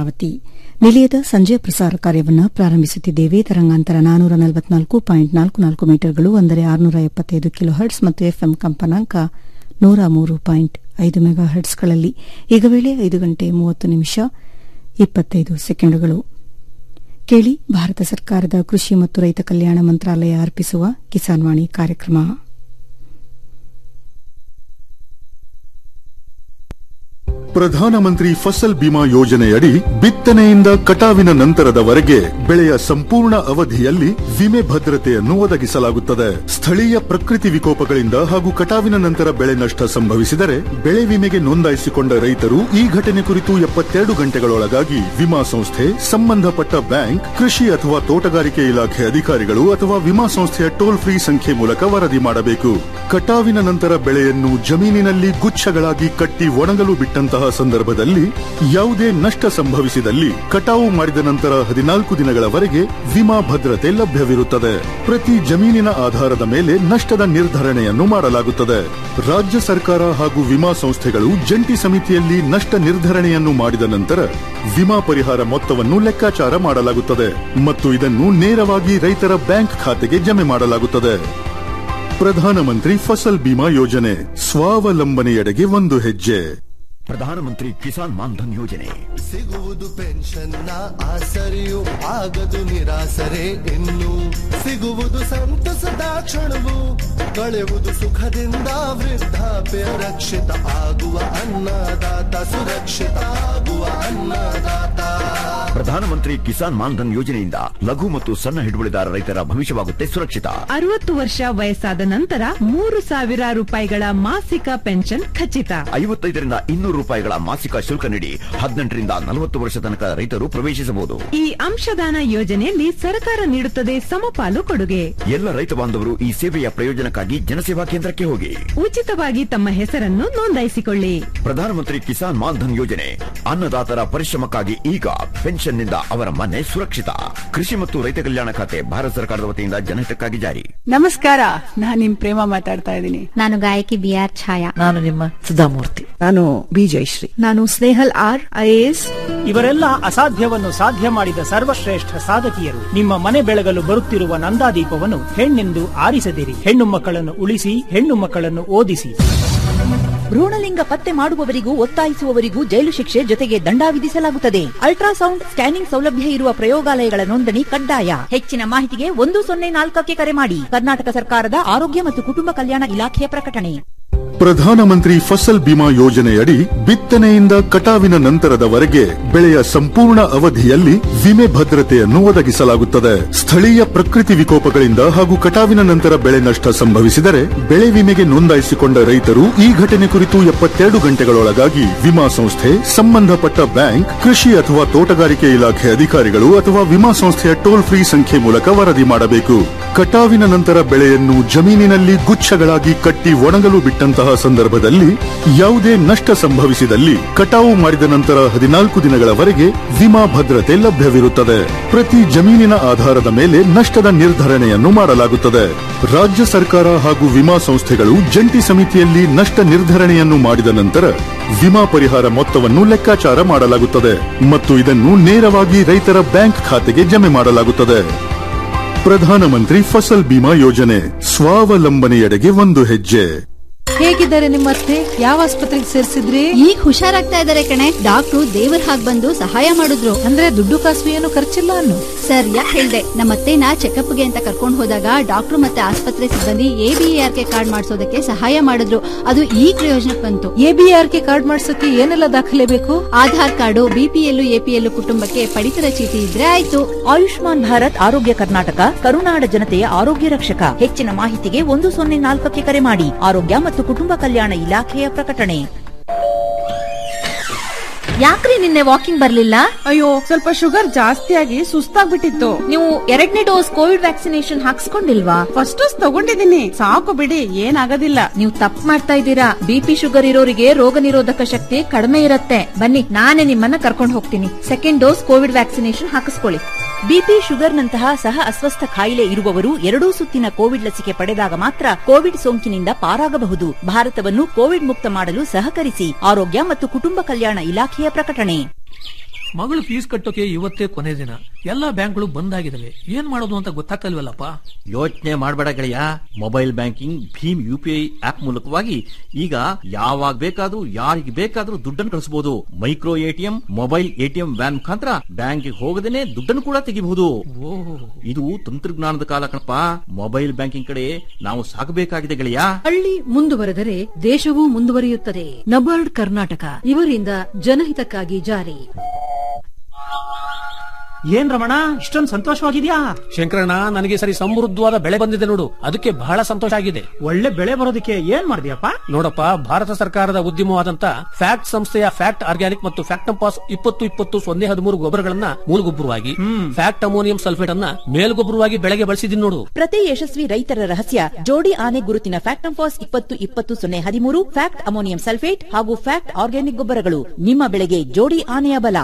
ಭದ್ರಾವತಿ ನಿಲಯದ ಸಂಜೆ ಪ್ರಸಾರ ಕಾರ್ಯವನ್ನು ಪ್ರಾರಂಭಿಸುತ್ತಿದ್ದೇವೆ ತರಂಗಾಂತರ ನಾನೂರ ನಲವತ್ನಾಲ್ಕು ಪಾಯಿಂಟ್ ನಾಲ್ಕು ನಾಲ್ಕು ಮೀಟರ್ಗಳು ಅಂದರೆ ಆರುನೂರ ಎಪ್ಪತ್ತೈದು ಕಿಲೋ ಹರ್ಟ್ಸ್ ಮತ್ತು ಎಫ್ಎಂ ಕಂಪನಾಂಕ ನೂರ ಮೂರು ಪಾಯಿಂಟ್ ಐದು ಮೆಗಾ ಹರ್ಟ್ಸ್ಗಳಲ್ಲಿ ಈಗ ವೇಳೆ ಐದು ಗಂಟೆ ಮೂವತ್ತು ನಿಮಿಷ ಇಪ್ಪತ್ತೈದು ಸೆಕೆಂಡುಗಳು ಕೇಳಿ ಭಾರತ ಸರ್ಕಾರದ ಕೃಷಿ ಮತ್ತು ರೈತ ಕಲ್ಯಾಣ ಮಂತ್ರಾಲಯ ಅರ್ಪಿಸುವ ಕಿಸಾನ್ ವಾಣಿ ಕಾರ್ಯಕ್ರಮ ಪ್ರಧಾನಮಂತ್ರಿ ಫಸಲ್ ಬಿಮಾ ಯೋಜನೆಯಡಿ ಬಿತ್ತನೆಯಿಂದ ಕಟಾವಿನ ನಂತರದವರೆಗೆ ಬೆಳೆಯ ಸಂಪೂರ್ಣ ಅವಧಿಯಲ್ಲಿ ವಿಮೆ ಭದ್ರತೆಯನ್ನು ಒದಗಿಸಲಾಗುತ್ತದೆ ಸ್ಥಳೀಯ ಪ್ರಕೃತಿ ವಿಕೋಪಗಳಿಂದ ಹಾಗೂ ಕಟಾವಿನ ನಂತರ ಬೆಳೆ ನಷ್ಟ ಸಂಭವಿಸಿದರೆ ಬೆಳೆ ವಿಮೆಗೆ ನೋಂದಾಯಿಸಿಕೊಂಡ ರೈತರು ಈ ಘಟನೆ ಕುರಿತು ಎಪ್ಪತ್ತೆರಡು ಗಂಟೆಗಳೊಳಗಾಗಿ ವಿಮಾ ಸಂಸ್ಥೆ ಸಂಬಂಧಪಟ್ಟ ಬ್ಯಾಂಕ್ ಕೃಷಿ ಅಥವಾ ತೋಟಗಾರಿಕೆ ಇಲಾಖೆ ಅಧಿಕಾರಿಗಳು ಅಥವಾ ವಿಮಾ ಸಂಸ್ಥೆಯ ಟೋಲ್ ಫ್ರೀ ಸಂಖ್ಯೆ ಮೂಲಕ ವರದಿ ಮಾಡಬೇಕು ಕಟಾವಿನ ನಂತರ ಬೆಳೆಯನ್ನು ಜಮೀನಿನಲ್ಲಿ ಗುಚ್ಛಗಳಾಗಿ ಕಟ್ಟಿ ಒಣಗಲು ಬಿಟ್ಟಂತಹ ಸಂದರ್ಭದಲ್ಲಿ ಯಾವುದೇ ನಷ್ಟ ಸಂಭವಿಸಿದಲ್ಲಿ ಕಟಾವು ಮಾಡಿದ ನಂತರ ಹದಿನಾಲ್ಕು ದಿನಗಳವರೆಗೆ ವಿಮಾ ಭದ್ರತೆ ಲಭ್ಯವಿರುತ್ತದೆ ಪ್ರತಿ ಜಮೀನಿನ ಆಧಾರದ ಮೇಲೆ ನಷ್ಟದ ನಿರ್ಧರಣೆಯನ್ನು ಮಾಡಲಾಗುತ್ತದೆ ರಾಜ್ಯ ಸರ್ಕಾರ ಹಾಗೂ ವಿಮಾ ಸಂಸ್ಥೆಗಳು ಜಂಟಿ ಸಮಿತಿಯಲ್ಲಿ ನಷ್ಟ ನಿರ್ಧರಣೆಯನ್ನು ಮಾಡಿದ ನಂತರ ವಿಮಾ ಪರಿಹಾರ ಮೊತ್ತವನ್ನು ಲೆಕ್ಕಾಚಾರ ಮಾಡಲಾಗುತ್ತದೆ ಮತ್ತು ಇದನ್ನು ನೇರವಾಗಿ ರೈತರ ಬ್ಯಾಂಕ್ ಖಾತೆಗೆ ಜಮೆ ಮಾಡಲಾಗುತ್ತದೆ ಪ್ರಧಾನಮಂತ್ರಿ ಫಸಲ್ ಬಿಮಾ ಯೋಜನೆ ಸ್ವಾವಲಂಬನೆಯೆಡೆಗೆ ಒಂದು ಹೆಜ್ಜೆ ಪ್ರಧಾನಮಂತ್ರಿ ಕಿಸಾನ್ ಮಾನ್ಧನ್ ಯೋಜನೆ ಸಿಗುವುದು ಪೆನ್ಷನ್ನ ಆಸರೆಯು ಆಗದು ನಿರಾಸರೆ ಇನ್ನು ಸಿಗುವುದು ಸಂತಸದ ಕ್ಷಣವು ಕಳೆಯುವುದು ಸುಖದಿಂದ ವೃದ್ಧಾಪ್ಯ ರಕ್ಷಿತ ಆಗುವ ಅನ್ನದಾತ ಸುರಕ್ಷಿತ ಆಗುವ ಅನ್ನದಾತ ಪ್ರಧಾನಮಂತ್ರಿ ಕಿಸಾನ್ ಮಾನ್ಧನ್ ಯೋಜನೆಯಿಂದ ಲಘು ಮತ್ತು ಸಣ್ಣ ಹಿಡುವಳಿದಾರ ರೈತರ ಭವಿಷ್ಯವಾಗುತ್ತೆ ಸುರಕ್ಷಿತ ಅರವತ್ತು ವರ್ಷ ವಯಸ್ಸಾದ ನಂತರ ಮೂರು ಸಾವಿರ ರೂಪಾಯಿಗಳ ಮಾಸಿಕ ಪೆನ್ಷನ್ ಖಚಿತ ಐವತ್ತೈದರಿಂದ ಇನ್ನೂರು ರೂಪಾಯಿಗಳ ಮಾಸಿಕ ಶುಲ್ಕ ನೀಡಿ ಹದಿನೆಂಟರಿಂದ ನಲವತ್ತು ವರ್ಷ ತನಕ ರೈತರು ಪ್ರವೇಶಿಸಬಹುದು ಈ ಅಂಶದಾನ ಯೋಜನೆಯಲ್ಲಿ ಸರ್ಕಾರ ನೀಡುತ್ತದೆ ಸಮಪಾಲು ಕೊಡುಗೆ ಎಲ್ಲ ರೈತ ಬಾಂಧವರು ಈ ಸೇವೆಯ ಪ್ರಯೋಜನಕ್ಕಾಗಿ ಜನಸೇವಾ ಕೇಂದ್ರಕ್ಕೆ ಹೋಗಿ ಉಚಿತವಾಗಿ ತಮ್ಮ ಹೆಸರನ್ನು ನೋಂದಾಯಿಸಿಕೊಳ್ಳಿ ಪ್ರಧಾನಮಂತ್ರಿ ಕಿಸಾನ್ ಮಾನ್ಧನ್ ಯೋಜನೆ ಅನ್ನದಾತರ ಪರಿಶ್ರಮಕ್ಕಾಗಿ ಈಗ ಪೆನ್ಷನ್ನಿಂದ ಅವರ ಮನೆ ಸುರಕ್ಷಿತ ಕೃಷಿ ಮತ್ತು ರೈತ ಕಲ್ಯಾಣ ಖಾತೆ ಭಾರತ ಸರ್ಕಾರದ ವತಿಯಿಂದ ಜನಹಿತಕ್ಕಾಗಿ ಜಾರಿ ನಮಸ್ಕಾರ ನಾನ್ ನಿಮ್ ಪ್ರೇಮ ಮಾತಾಡ್ತಾ ಇದ್ದೀನಿ ನಾನು ಗಾಯಕಿ ಬಿ ಆರ್ ಛಾಯಾ ನಾನು ನಿಮ್ಮ ಸುಧಾಮೂರ್ತಿ ನಾನು ಬಿ ಜಯಶ್ರೀ ನಾನು ಸ್ನೇಹಲ್ ಆರ್ ಐಎಎಸ್ ಇವರೆಲ್ಲ ಅಸಾಧ್ಯವನ್ನು ಸಾಧ್ಯ ಮಾಡಿದ ಸರ್ವಶ್ರೇಷ್ಠ ಸಾಧಕಿಯರು ನಿಮ್ಮ ಮನೆ ಬೆಳಗಲು ಬರುತ್ತಿರುವ ನಂದಾದೀಪವನ್ನು ಹೆಣ್ಣೆಂದು ಆರಿಸದಿರಿ ಹೆಣ್ಣು ಮಕ್ಕಳನ್ನು ಉಳಿಸಿ ಹೆಣ್ಣು ಮಕ್ಕಳನ್ನು ಓದಿಸಿ ಭ್ರೂಣಲಿಂಗ ಪತ್ತೆ ಮಾಡುವವರಿಗೂ ಒತ್ತಾಯಿಸುವವರಿಗೂ ಜೈಲು ಶಿಕ್ಷೆ ಜೊತೆಗೆ ದಂಡ ವಿಧಿಸಲಾಗುತ್ತದೆ ಅಲ್ಟ್ರಾಸೌಂಡ್ ಸ್ಕ್ಯಾನಿಂಗ್ ಸೌಲಭ್ಯ ಇರುವ ಪ್ರಯೋಗಾಲಯಗಳ ನೋಂದಣಿ ಕಡ್ಡಾಯ ಹೆಚ್ಚಿನ ಮಾಹಿತಿಗೆ ಒಂದು ಸೊನ್ನೆ ನಾಲ್ಕಕ್ಕೆ ಕರೆ ಮಾಡಿ ಕರ್ನಾಟಕ ಸರ್ಕಾರದ ಆರೋಗ್ಯ ಮತ್ತು ಕುಟುಂಬ ಕಲ್ಯಾಣ ಇಲಾಖೆಯ ಪ್ರಕಟಣೆ ಪ್ರಧಾನಮಂತ್ರಿ ಫಸಲ್ ಬಿಮಾ ಯೋಜನೆಯಡಿ ಬಿತ್ತನೆಯಿಂದ ಕಟಾವಿನ ನಂತರದವರೆಗೆ ಬೆಳೆಯ ಸಂಪೂರ್ಣ ಅವಧಿಯಲ್ಲಿ ವಿಮೆ ಭದ್ರತೆಯನ್ನು ಒದಗಿಸಲಾಗುತ್ತದೆ ಸ್ಥಳೀಯ ಪ್ರಕೃತಿ ವಿಕೋಪಗಳಿಂದ ಹಾಗೂ ಕಟಾವಿನ ನಂತರ ಬೆಳೆ ನಷ್ಟ ಸಂಭವಿಸಿದರೆ ಬೆಳೆ ವಿಮೆಗೆ ನೋಂದಾಯಿಸಿಕೊಂಡ ರೈತರು ಈ ಘಟನೆ ಕುರಿತು ಎಪ್ಪತ್ತೆರಡು ಗಂಟೆಗಳೊಳಗಾಗಿ ವಿಮಾ ಸಂಸ್ಥೆ ಸಂಬಂಧಪಟ್ಟ ಬ್ಯಾಂಕ್ ಕೃಷಿ ಅಥವಾ ತೋಟಗಾರಿಕೆ ಇಲಾಖೆ ಅಧಿಕಾರಿಗಳು ಅಥವಾ ವಿಮಾ ಸಂಸ್ಥೆಯ ಟೋಲ್ ಫ್ರೀ ಸಂಖ್ಯೆ ಮೂಲಕ ವರದಿ ಮಾಡಬೇಕು ಕಟಾವಿನ ನಂತರ ಬೆಳೆಯನ್ನು ಜಮೀನಿನಲ್ಲಿ ಗುಚ್ಛಗಳಾಗಿ ಕಟ್ಟಿ ಒಣಗಲು ಬಿಟ್ಟಂತಹ ಸಂದರ್ಭದಲ್ಲಿ ಯಾವುದೇ ನಷ್ಟ ಸಂಭವಿಸಿದಲ್ಲಿ ಕಟಾವು ಮಾಡಿದ ನಂತರ ಹದಿನಾಲ್ಕು ದಿನಗಳವರೆಗೆ ವಿಮಾ ಭದ್ರತೆ ಲಭ್ಯವಿರುತ್ತದೆ ಪ್ರತಿ ಜಮೀನಿನ ಆಧಾರದ ಮೇಲೆ ನಷ್ಟದ ನಿರ್ಧರಣೆಯನ್ನು ಮಾಡಲಾಗುತ್ತದೆ ರಾಜ್ಯ ಸರ್ಕಾರ ಹಾಗೂ ವಿಮಾ ಸಂಸ್ಥೆಗಳು ಜಂಟಿ ಸಮಿತಿಯಲ್ಲಿ ನಷ್ಟ ನಿರ್ಧರಣೆಯನ್ನು ಮಾಡಿದ ನಂತರ ವಿಮಾ ಪರಿಹಾರ ಮೊತ್ತವನ್ನು ಲೆಕ್ಕಾಚಾರ ಮಾಡಲಾಗುತ್ತದೆ ಮತ್ತು ಇದನ್ನು ನೇರವಾಗಿ ರೈತರ ಬ್ಯಾಂಕ್ ಖಾತೆಗೆ ಜಮೆ ಮಾಡಲಾಗುತ್ತದೆ ಪ್ರಧಾನಮಂತ್ರಿ ಫಸಲ್ ಬಿಮಾ ಯೋಜನೆ ಸ್ವಾವಲಂಬನೆಯೆಡೆಗೆ ಒಂದು ಹೆಜ್ಜೆ ಹೇಗಿದ್ದಾರೆ ನಿಮ್ಮ ಅತ್ತೆ ಯಾವ ಆಸ್ಪತ್ರೆಗೆ ಸೇರಿಸಿದ್ರಿ ಈಗ ಹುಷಾರಾಗ್ತಾ ಇದಾರೆ ಕಣೆ ಡಾಕ್ಟ್ರು ದೇವರ ಹಾಗ್ ಬಂದು ಸಹಾಯ ಮಾಡಿದ್ರು ಅಂದ್ರೆ ದುಡ್ಡು ಕಾಸು ಏನು ಖರ್ಚಿಲ್ಲ ಅನ್ನು ಸರ್ ಯಾಕೆ ಹೇಳ್ದೆ ನಮ್ಮ ಅತ್ತೆನ ಚೆಕಪ್ಗೆ ಅಂತ ಕರ್ಕೊಂಡು ಹೋದಾಗ ಡಾಕ್ಟ್ರು ಮತ್ತೆ ಆಸ್ಪತ್ರೆ ಸಿಬ್ಬಂದಿ ಎಬಿಆರ್ ಕೆ ಕಾರ್ಡ್ ಮಾಡಿಸೋದಕ್ಕೆ ಸಹಾಯ ಮಾಡಿದ್ರು ಅದು ಈ ಪ್ರಯೋಜನಕ್ಕೆ ಬಂತು ಎಬಿಆರ್ ಕೆ ಕಾರ್ಡ್ ಮಾಡ್ಸಕ್ಕೆ ಏನೆಲ್ಲ ದಾಖಲೆ ಬೇಕು ಆಧಾರ್ ಕಾರ್ಡು ಬಿಪಿಎಲ್ ಎಪಿಎಲ್ ಕುಟುಂಬಕ್ಕೆ ಪಡಿತರ ಚೀಟಿ ಇದ್ರೆ ಆಯ್ತು ಆಯುಷ್ಮಾನ್ ಭಾರತ್ ಆರೋಗ್ಯ ಕರ್ನಾಟಕ ಕರುನಾಡ ಜನತೆಯ ಆರೋಗ್ಯ ರಕ್ಷಕ ಹೆಚ್ಚಿನ ಮಾಹಿತಿಗೆ ಒಂದು ಸೊನ್ನೆ ನಾಲ್ಕಕ್ಕೆ ಕರೆ ಮಾಡಿ ಆರೋಗ್ಯ ಮತ್ತು ಕುಟುಂಬ ಕಲ್ಯಾಣ ಇಲಾಖೆಯ ಪ್ರಕಟಣೆ ಯಾಕ್ರಿ ನಿನ್ನೆ ವಾಕಿಂಗ್ ಬರ್ಲಿಲ್ಲ ಅಯ್ಯೋ ಸ್ವಲ್ಪ ಶುಗರ್ ಜಾಸ್ತಿ ಆಗಿ ಸುಸ್ತಾಗ್ಬಿಟ್ಟಿತ್ತು ನೀವು ಎರಡನೇ ಡೋಸ್ ಕೋವಿಡ್ ವ್ಯಾಕ್ಸಿನೇಷನ್ ಹಾಕ್ಸ್ಕೊಂಡಿಲ್ವಾ ಫಸ್ಟ್ ಡೋಸ್ ತಗೊಂಡಿದ್ದೀನಿ ಸಾಕು ಬಿಡಿ ಏನಾಗೋದಿಲ್ಲ ನೀವು ತಪ್ಪು ಮಾಡ್ತಾ ಇದ್ದೀರಾ ಬಿಪಿ ಶುಗರ್ ಇರೋರಿಗೆ ರೋಗ ನಿರೋಧಕ ಶಕ್ತಿ ಕಡಿಮೆ ಇರುತ್ತೆ ಬನ್ನಿ ನಾನೇ ನಿಮ್ಮನ್ನ ಕರ್ಕೊಂಡು ಹೋಗ್ತೀನಿ ಸೆಕೆಂಡ್ ಡೋಸ್ ಕೋವಿಡ್ ವ್ಯಾಕ್ಸಿನೇಷನ್ ಹಾಕಿಸ್ಕೊಳ್ಳಿ ಬಿಪಿ ಶುಗರ್ನಂತಹ ಸಹ ಅಸ್ವಸ್ಥ ಕಾಯಿಲೆ ಇರುವವರು ಎರಡೂ ಸುತ್ತಿನ ಕೋವಿಡ್ ಲಸಿಕೆ ಪಡೆದಾಗ ಮಾತ್ರ ಕೋವಿಡ್ ಸೋಂಕಿನಿಂದ ಪಾರಾಗಬಹುದು ಭಾರತವನ್ನು ಕೋವಿಡ್ ಮುಕ್ತ ಮಾಡಲು ಸಹಕರಿಸಿ ಆರೋಗ್ಯ ಮತ್ತು ಕುಟುಂಬ ಕಲ್ಯಾಣ ಇಲಾಖೆಯ ಪ್ರಕಟಣೆ ಮಗಳು ಫೀಸ್ ಕಟ್ಟೋಕೆ ಇವತ್ತೇ ಕೊನೆ ದಿನ ಎಲ್ಲಾ ಬ್ಯಾಂಕ್ಗಳು ಬಂದ್ ಆಗಿದಾವೆ ಏನ್ ಮಾಡೋದು ಅಂತ ಗೊತ್ತಾಗ್ತಲ್ವಲ್ಲಪ್ಪ ಯೋಚನೆ ಮಾಡಬೇಡ ಗೆಳೆಯ ಮೊಬೈಲ್ ಬ್ಯಾಂಕಿಂಗ್ ಭೀಮ್ ಯು ಪಿ ಐ ಆಪ್ ಮೂಲಕವಾಗಿ ಈಗ ಯಾವಾಗ ಬೇಕಾದ್ರೂ ಯಾರಿಗೆ ಬೇಕಾದ್ರೂ ದುಡ್ಡನ್ನು ಕಳಿಸಬಹುದು micro ATM mobile ATM van ಮುಖಾಂತರ ಬ್ಯಾಂಕ್ಗೆ ಹೋಗದೇನೆ ದುಡ್ಡನ್ನು ಕೂಡ ತೆಗಿಬಹುದು ಇದು ತಂತ್ರಜ್ಞಾನದ ಕಾಲ ಕಣಪ್ಪ ಮೊಬೈಲ್ ಬ್ಯಾಂಕಿಂಗ್ ಕಡೆ ನಾವು ಸಾಗಬೇಕಾಗಿದೆ ಗೆಳೆಯ ಹಳ್ಳಿ ಮುಂದುವರೆದರೆ ದೇಶವೂ ಮುಂದುವರಿಯುತ್ತದೆ ನಬಾರ್ಡ್ ಕರ್ನಾಟಕ ಇವರಿಂದ ಜನಹಿತಕ್ಕಾಗಿ ಜಾರಿ ಏನ್ ರಮಣ ಇಷ್ಟೊಂದು ಸಂತೋಷವಾಗಿದ್ಯಾ ಶಂಕರಣ್ಣ ನನಗೆ ಸರಿ ಸಮೃದ್ಧವಾದ ಬೆಳೆ ಬಂದಿದೆ ನೋಡು ಅದಕ್ಕೆ ಬಹಳ ಸಂತೋಷ ಆಗಿದೆ ಒಳ್ಳೆ ಬೆಳೆ ಬರೋದಕ್ಕೆ ಏನ್ ಮಾಡಿದ್ಯಪ್ಪ ನೋಡಪ್ಪ ಭಾರತ ಸರ್ಕಾರದ ಉದ್ಯಮವಾದಂತ ಫ್ಯಾಕ್ಟ್ ಸಂಸ್ಥೆಯ ಫ್ಯಾಕ್ಟ್ ಆರ್ಗ್ಯಾನಿಕ್ ಮತ್ತು ಫ್ಯಾಕ್ಟಂಪಾಸ್ ಇಪ್ಪತ್ತು ಇಪ್ಪತ್ತು ಸೊನ್ನೆ ಹದಿಮೂರು ಗೊಬ್ಬರಗಳನ್ನ ಮೂಲಗೊಬ್ಬರವಾಗಿ ಫ್ಯಾಕ್ಟ್ ಅಮೋನಿಯಂ ಸಲ್ಫೇಟ್ ಅನ್ನ ಮೇಲ್ಗೊಬ್ಬರವಾಗಿ ಬೆಳೆಗೆ ಬಳಸಿದೀನಿ ನೋಡು ಪ್ರತಿ ಯಶಸ್ವಿ ರೈತರ ರಹಸ್ಯ ಜೋಡಿ ಆನೆ ಗುರುತಿನ ಫ್ಯಾಕ್ಟಂಫಾಸ್ ಇಪ್ಪತ್ತು ಇಪ್ಪತ್ತು ಸೊನ್ನೆ ಹದಿಮೂರು ಫ್ಯಾಕ್ಟ್ ಅಮೋನಿಯಂ ಸಲ್ಫೇಟ್ ಹಾಗೂ ಫ್ಯಾಕ್ಟ್ ಆರ್ಗ್ಯಾನಿಕ್ ಗೊಬ್ಬರಗಳು ನಿಮ್ಮ ಬೆಳೆಗೆ ಜೋಡಿ ಆನೆಯ ಬಲ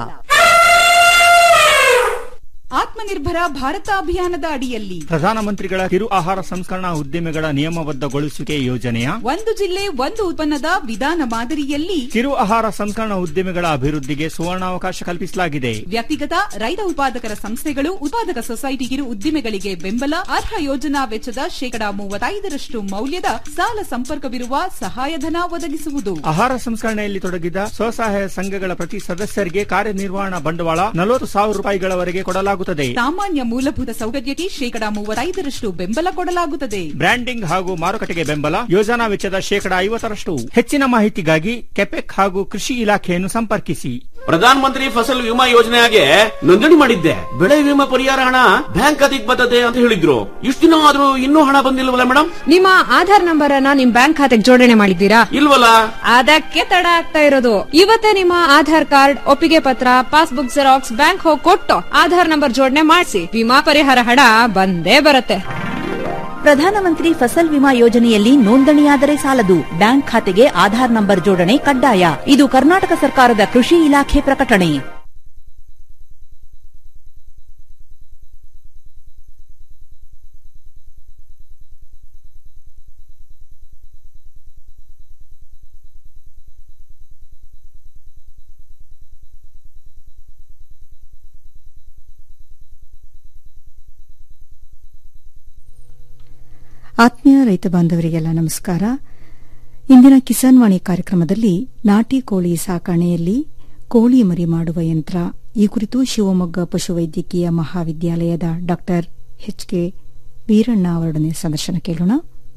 ಆತ್ಮನಿರ್ಭರ ಭಾರತ ಅಭಿಯಾನದ ಅಡಿಯಲ್ಲಿ ಪ್ರಧಾನಮಂತ್ರಿಗಳ ಕಿರು ಆಹಾರ ಸಂಸ್ಕರಣಾ ಉದ್ದಿಮೆಗಳ ನಿಯಮಬದ್ಧಗೊಳಿಸುವಿಕೆ ಯೋಜನೆಯ ಒಂದು ಜಿಲ್ಲೆ ಒಂದು ಉತ್ಪನ್ನದ ವಿಧಾನ ಮಾದರಿಯಲ್ಲಿ ಕಿರು ಆಹಾರ ಸಂಸ್ಕರಣಾ ಉದ್ದಿಮೆಗಳ ಅಭಿವೃದ್ಧಿಗೆ ಸುವರ್ಣಾವಕಾಶ ಕಲ್ಪಿಸಲಾಗಿದೆ ವ್ಯಕ್ತಿಗತ ರೈತ ಉತ್ಪಾದಕರ ಸಂಸ್ಥೆಗಳು ಉತ್ಪಾದಕ ಸೊಸೈಟಿ ಕಿರು ಉದ್ದಿಮೆಗಳಿಗೆ ಬೆಂಬಲ ಅರ್ಹ ಯೋಜನಾ ವೆಚ್ಚದ ಶೇಕಡಾ ಮೂವತ್ತೈದರಷ್ಟು ಮೌಲ್ಯದ ಸಾಲ ಸಂಪರ್ಕವಿರುವ ಸಹಾಯಧನ ಒದಗಿಸುವುದು ಆಹಾರ ಸಂಸ್ಕರಣೆಯಲ್ಲಿ ತೊಡಗಿದ ಸ್ವಸಹಾಯ ಸಂಘಗಳ ಪ್ರತಿ ಸದಸ್ಯರಿಗೆ ಕಾರ್ಯನಿರ್ವಹಣಾ ಬಂಡವಾಳ ನಲವತ್ತು ಸಾವಿರ ರೂಪಾಯಿಗಳವರೆಗೆ ಕೊಡಲಾಗುತ್ತದೆ ಸಾಮಾನ್ಯ ಮೂಲಭೂತ ಸೌಕರ್ಯಕ್ಕೆ ಶೇಕಡಾ ಮೂವತ್ತೈದರಷ್ಟು ಬೆಂಬಲ ಕೊಡಲಾಗುತ್ತದೆ ಬ್ರ್ಯಾಂಡಿಂಗ್ ಹಾಗೂ ಮಾರುಕಟ್ಟೆಗೆ ಬೆಂಬಲ ಯೋಜನಾ ವೆಚ್ಚದ ಶೇಕಡಾ ಐವತ್ತರಷ್ಟು ಹೆಚ್ಚಿನ ಮಾಹಿತಿಗಾಗಿ ಕೆಪೆಕ್ ಹಾಗೂ ಕೃಷಿ ಇಲಾಖೆಯನ್ನು ಸಂಪರ್ಕಿಸಿ ಪ್ರಧಾನ ಮಂತ್ರಿ ಫಸಲ್ ವಿಮಾ ಯೋಜನೆಗೆ ನೋಂದಣಿ ಮಾಡಿದ್ದೆ ಬೆಳೆ ವಿಮಾ ಪರಿಹಾರ ಹಣ ಬ್ಯಾಂಕ್ ಖಾತೆಗೆ ಬರ್ತದೆ ಅಂತ ಹೇಳಿದ್ರು ಇಷ್ಟು ದಿನ ಆದ್ರೂ ಇನ್ನೂ ಹಣ ಬಂದಿಲ್ವಲ್ಲ ಮೇಡಮ್ ನಿಮ್ಮ ಆಧಾರ್ ನಂಬರ್ ಅನ್ನ ನಿಮ್ ಬ್ಯಾಂಕ್ ಖಾತೆಗೆ ಜೋಡಣೆ ಮಾಡಿದ್ದೀರಾ ಇಲ್ವಲ್ಲ ಅದಕ್ಕೆ ತಡ ಆಗ್ತಾ ಇರೋದು ಇವತ್ತೇ ನಿಮ್ಮ ಆಧಾರ್ ಕಾರ್ಡ್ ಒಪ್ಪಿಗೆ ಪತ್ರ ಪಾಸ್ಬುಕ್ ಜೆರಾಕ್ಸ್ ಬ್ಯಾಂಕ್ ಹೋಗಿ ಕೊಟ್ಟು ಆಧಾರ್ ನಂಬರ್ ಜೋಡಣೆ ಮಾಡಿಸಿ ವಿಮಾ ಪರಿಹಾರ ಹಣ ಬಂದೇ ಬರುತ್ತೆ ಪ್ರಧಾನಮಂತ್ರಿ ಫಸಲ್ ವಿಮಾ ಯೋಜನೆಯಲ್ಲಿ ನೋಂದಣಿಯಾದರೆ ಸಾಲದು ಬ್ಯಾಂಕ್ ಖಾತೆಗೆ ಆಧಾರ್ ನಂಬರ್ ಜೋಡಣೆ ಕಡ್ಡಾಯ ಇದು ಕರ್ನಾಟಕ ಸರ್ಕಾರದ ಕೃಷಿ ಇಲಾಖೆ ಪ್ರಕಟಣೆ ಆತ್ಮೀಯ ರೈತ ಬಾಂಧವರಿಗೆಲ್ಲ ನಮಸ್ಕಾರ ಇಂದಿನ ಕಿಸಾನ್ ವಾಣಿ ಕಾರ್ಯಕ್ರಮದಲ್ಲಿ ನಾಟಿ ಕೋಳಿ ಸಾಕಣೆಯಲ್ಲಿ ಕೋಳಿ ಮರಿ ಮಾಡುವ ಯಂತ್ರ ಈ ಕುರಿತು ಶಿವಮೊಗ್ಗ ಪಶುವೈದ್ಯಕೀಯ ಮಹಾವಿದ್ಯಾಲಯದ ಡಾ ಎಚ್ ಕೆ ವೀರಣ್ಣ ಅವರೊಡನೆ ಸಂದರ್ಶನ ಕೇಳೋಣ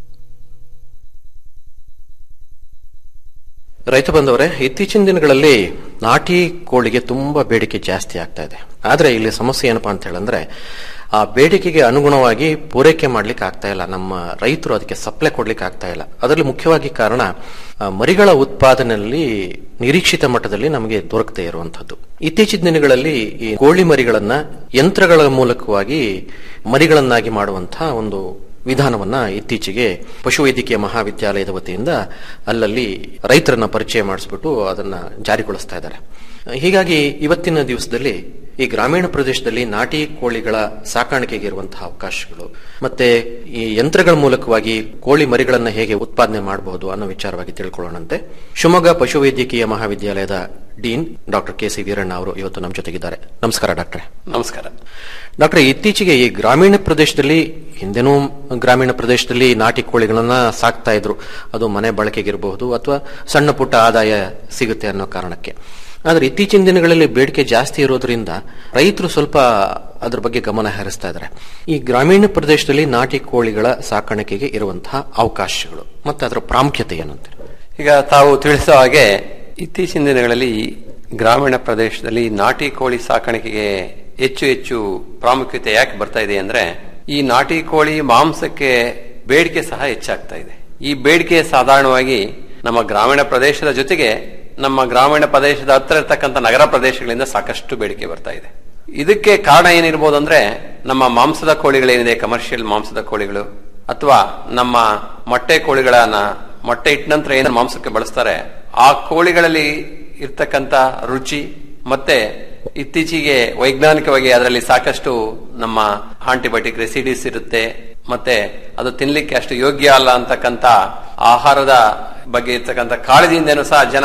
ರೈತ ಬಂದವರೇ ಇತ್ತೀಚಿನ ದಿನಗಳಲ್ಲಿ ನಾಟಿ ಕೋಳಿಗೆ ತುಂಬಾ ಬೇಡಿಕೆ ಜಾಸ್ತಿ ಆಗ್ತಾ ಇದೆ ಆದ್ರೆ ಇಲ್ಲಿ ಸಮಸ್ಯೆ ಏನಪ್ಪಾ ಅಂತ ಹೇಳಂದ್ರೆ ಆ ಬೇಡಿಕೆಗೆ ಅನುಗುಣವಾಗಿ ಪೂರೈಕೆ ಮಾಡ್ಲಿಕ್ಕೆ ಆಗ್ತಾ ಇಲ್ಲ ನಮ್ಮ ರೈತರು ಅದಕ್ಕೆ ಸಪ್ಲೈ ಕೊಡ್ಲಿಕ್ಕೆ ಆಗ್ತಾ ಇಲ್ಲ ಅದರಲ್ಲಿ ಮುಖ್ಯವಾಗಿ ಕಾರಣ ಆ, ಮರಿಗಳ ಉತ್ಪಾದನೆಯಲ್ಲಿ ನಿರೀಕ್ಷಿತ ಮಟ್ಟದಲ್ಲಿ ನಮಗೆ ದೊರಕದೇ ಇರುವಂತದ್ದು ಇತ್ತೀಚಿನ ದಿನಗಳಲ್ಲಿ ಈ ಕೋಳಿ ಮರಿಗಳನ್ನ ಯಂತ್ರಗಳ ಮೂಲಕವಾಗಿ ಮರಿಗಳನ್ನಾಗಿ ಮಾಡುವಂತಹ ಒಂದು ವಿಧಾನವನ್ನ ಇತ್ತೀಚೆಗೆ ಪಶುವೈದ್ಯಕೀಯ ಮಹಾವಿದ್ಯಾಲಯದ ವತಿಯಿಂದ ಅಲ್ಲಲ್ಲಿ ರೈತರನ್ನ ಪರಿಚಯ ಮಾಡಿಸ್ಬಿಟ್ಟು ಅದನ್ನ ಜಾರಿಗೊಳಿಸ್ತಾ ಇದ್ದಾರೆ ಹೀಗಾಗಿ ಇವತ್ತಿನ ದಿವಸದಲ್ಲಿ ಈ ಗ್ರಾಮೀಣ ಪ್ರದೇಶದಲ್ಲಿ ನಾಟಿ ಕೋಳಿಗಳ ಸಾಕಾಣಿಕೆಗೆ ಇರುವಂತಹ ಅವಕಾಶಗಳು ಮತ್ತೆ ಈ ಯಂತ್ರಗಳ ಮೂಲಕವಾಗಿ ಕೋಳಿ ಮರಿಗಳನ್ನ ಹೇಗೆ ಉತ್ಪಾದನೆ ಮಾಡಬಹುದು ಅನ್ನೋ ವಿಚಾರವಾಗಿ ತಿಳ್ಕೊಳ್ಳೋಣಂತೆ ಶಿವಮೊಗ್ಗ ಪಶುವೈದ್ಯಕೀಯ ಮಹಾವಿದ್ಯಾಲಯದ dean doctor K C Veeranna ಅವರು ಇವತ್ತು ನಮ್ಮ ಜೊತೆಗಿದ್ದಾರೆ ನಮಸ್ಕಾರ ಡಾಕ್ಟ್ರೆ ನಮಸ್ಕಾರ ಡಾಕ್ಟರ್ ಇತ್ತೀಚೆಗೆ ಈ ಗ್ರಾಮೀಣ ಪ್ರದೇಶದಲ್ಲಿ ಹಿಂದೆನೂ ಗ್ರಾಮೀಣ ಪ್ರದೇಶದಲ್ಲಿ ನಾಟಿ ಕೋಳಿಗಳನ್ನ ಸಾಕ್ತಾ ಇದ್ರು ಅದು ಮನೆ ಬಳಕೆಗಿರಬಹುದು ಅಥವಾ ಸಣ್ಣ ಪುಟ್ಟ ಆದಾಯ ಸಿಗುತ್ತೆ ಅನ್ನೋ ಕಾರಣಕ್ಕೆ ಆದ್ರೆ ಇತ್ತೀಚಿನ ದಿನಗಳಲ್ಲಿ ಬೇಡಿಕೆ ಜಾಸ್ತಿ ಇರೋದ್ರಿಂದ ರೈತರು ಸ್ವಲ್ಪ ಅದ್ರ ಬಗ್ಗೆ ಗಮನ ಹರಿಸ್ತಾ ಇದ್ದಾರೆ ಈ ಗ್ರಾಮೀಣ ಪ್ರದೇಶದಲ್ಲಿ ನಾಟಿ ಕೋಳಿಗಳ ಸಾಕಾಣಿಕೆಗೆ ಇರುವಂತಹ ಅವಕಾಶಗಳು ಮತ್ತೆ ಅದರ ಪ್ರಾಮುಖ್ಯತೆ ಏನು ಅಂತ ಈಗ ತಾವು ತಿಳಿಸೋ ಹಾಗೆ ಇತ್ತೀಚಿನ ದಿನಗಳಲ್ಲಿ ಗ್ರಾಮೀಣ ಪ್ರದೇಶದಲ್ಲಿ ನಾಟಿ ಕೋಳಿ ಸಾಕಾಣಿಕೆಗೆ ಹೆಚ್ಚು ಹೆಚ್ಚು ಪ್ರಾಮುಖ್ಯತೆ ಯಾಕೆ ಬರ್ತಾ ಇದೆ ಅಂದ್ರೆ ಈ ನಾಟಿ ಕೋಳಿ ಮಾಂಸಕ್ಕೆ ಬೇಡಿಕೆ ಸಹ ಹೆಚ್ಚಾಗ್ತಾ ಇದೆ ಈ ಬೇಡಿಕೆ ಸಾಧಾರಣವಾಗಿ ನಮ್ಮ ಗ್ರಾಮೀಣ ಪ್ರದೇಶದ ಜೊತೆಗೆ ನಮ್ಮ ಗ್ರಾಮೀಣ ಪ್ರದೇಶದ ಹತ್ತಿರ ಇರ್ತಕ್ಕಂಥ ನಗರ ಪ್ರದೇಶಗಳಿಂದ ಸಾಕಷ್ಟು ಬೇಡಿಕೆ ಬರ್ತಾ ಇದೆ ಇದಕ್ಕೆ ಕಾರಣ ಏನಿರ್ಬೋದು ಅಂದ್ರೆ ನಮ್ಮ ಮಾಂಸದ ಕೋಳಿಗಳೇನಿದೆ ಕಮರ್ಷಿಯಲ್ ಮಾಂಸದ ಕೋಳಿಗಳು ಅಥವಾ ನಮ್ಮ ಮೊಟ್ಟೆ ಕೋಳಿಗಳನ್ನ ಮೊಟ್ಟೆ ಇಟ್ಟ ನಂತರ ಏನು ಮಾಂಸಕ್ಕೆ ಬಳಸ್ತಾರೆ ಆ ಕೋಳಿಗಳಲ್ಲಿ ಇರ್ತಕ್ಕಂಥ ರುಚಿ ಮತ್ತೆ ಇತ್ತೀಚೆಗೆ ವೈಜ್ಞಾನಿಕವಾಗಿ ಅದರಲ್ಲಿ ಸಾಕಷ್ಟು ನಮ್ಮ ಆಂಟಿಬಯೋಟಿಕ್ ರೆಸಿಡೀಸ್ ಇರುತ್ತೆ ಮತ್ತೆ ಅದು ತಿನ್ಲಿಕ್ಕೆ ಅಷ್ಟು ಯೋಗ್ಯ ಅಲ್ಲ ಅಂತಕ್ಕಂಥ ಆಹಾರದ ಬಗ್ಗೆ ಇರ್ತಕ್ಕಂಥ ಕಾಳಜಿಯಿಂದನೂ ಸಹ ಜನ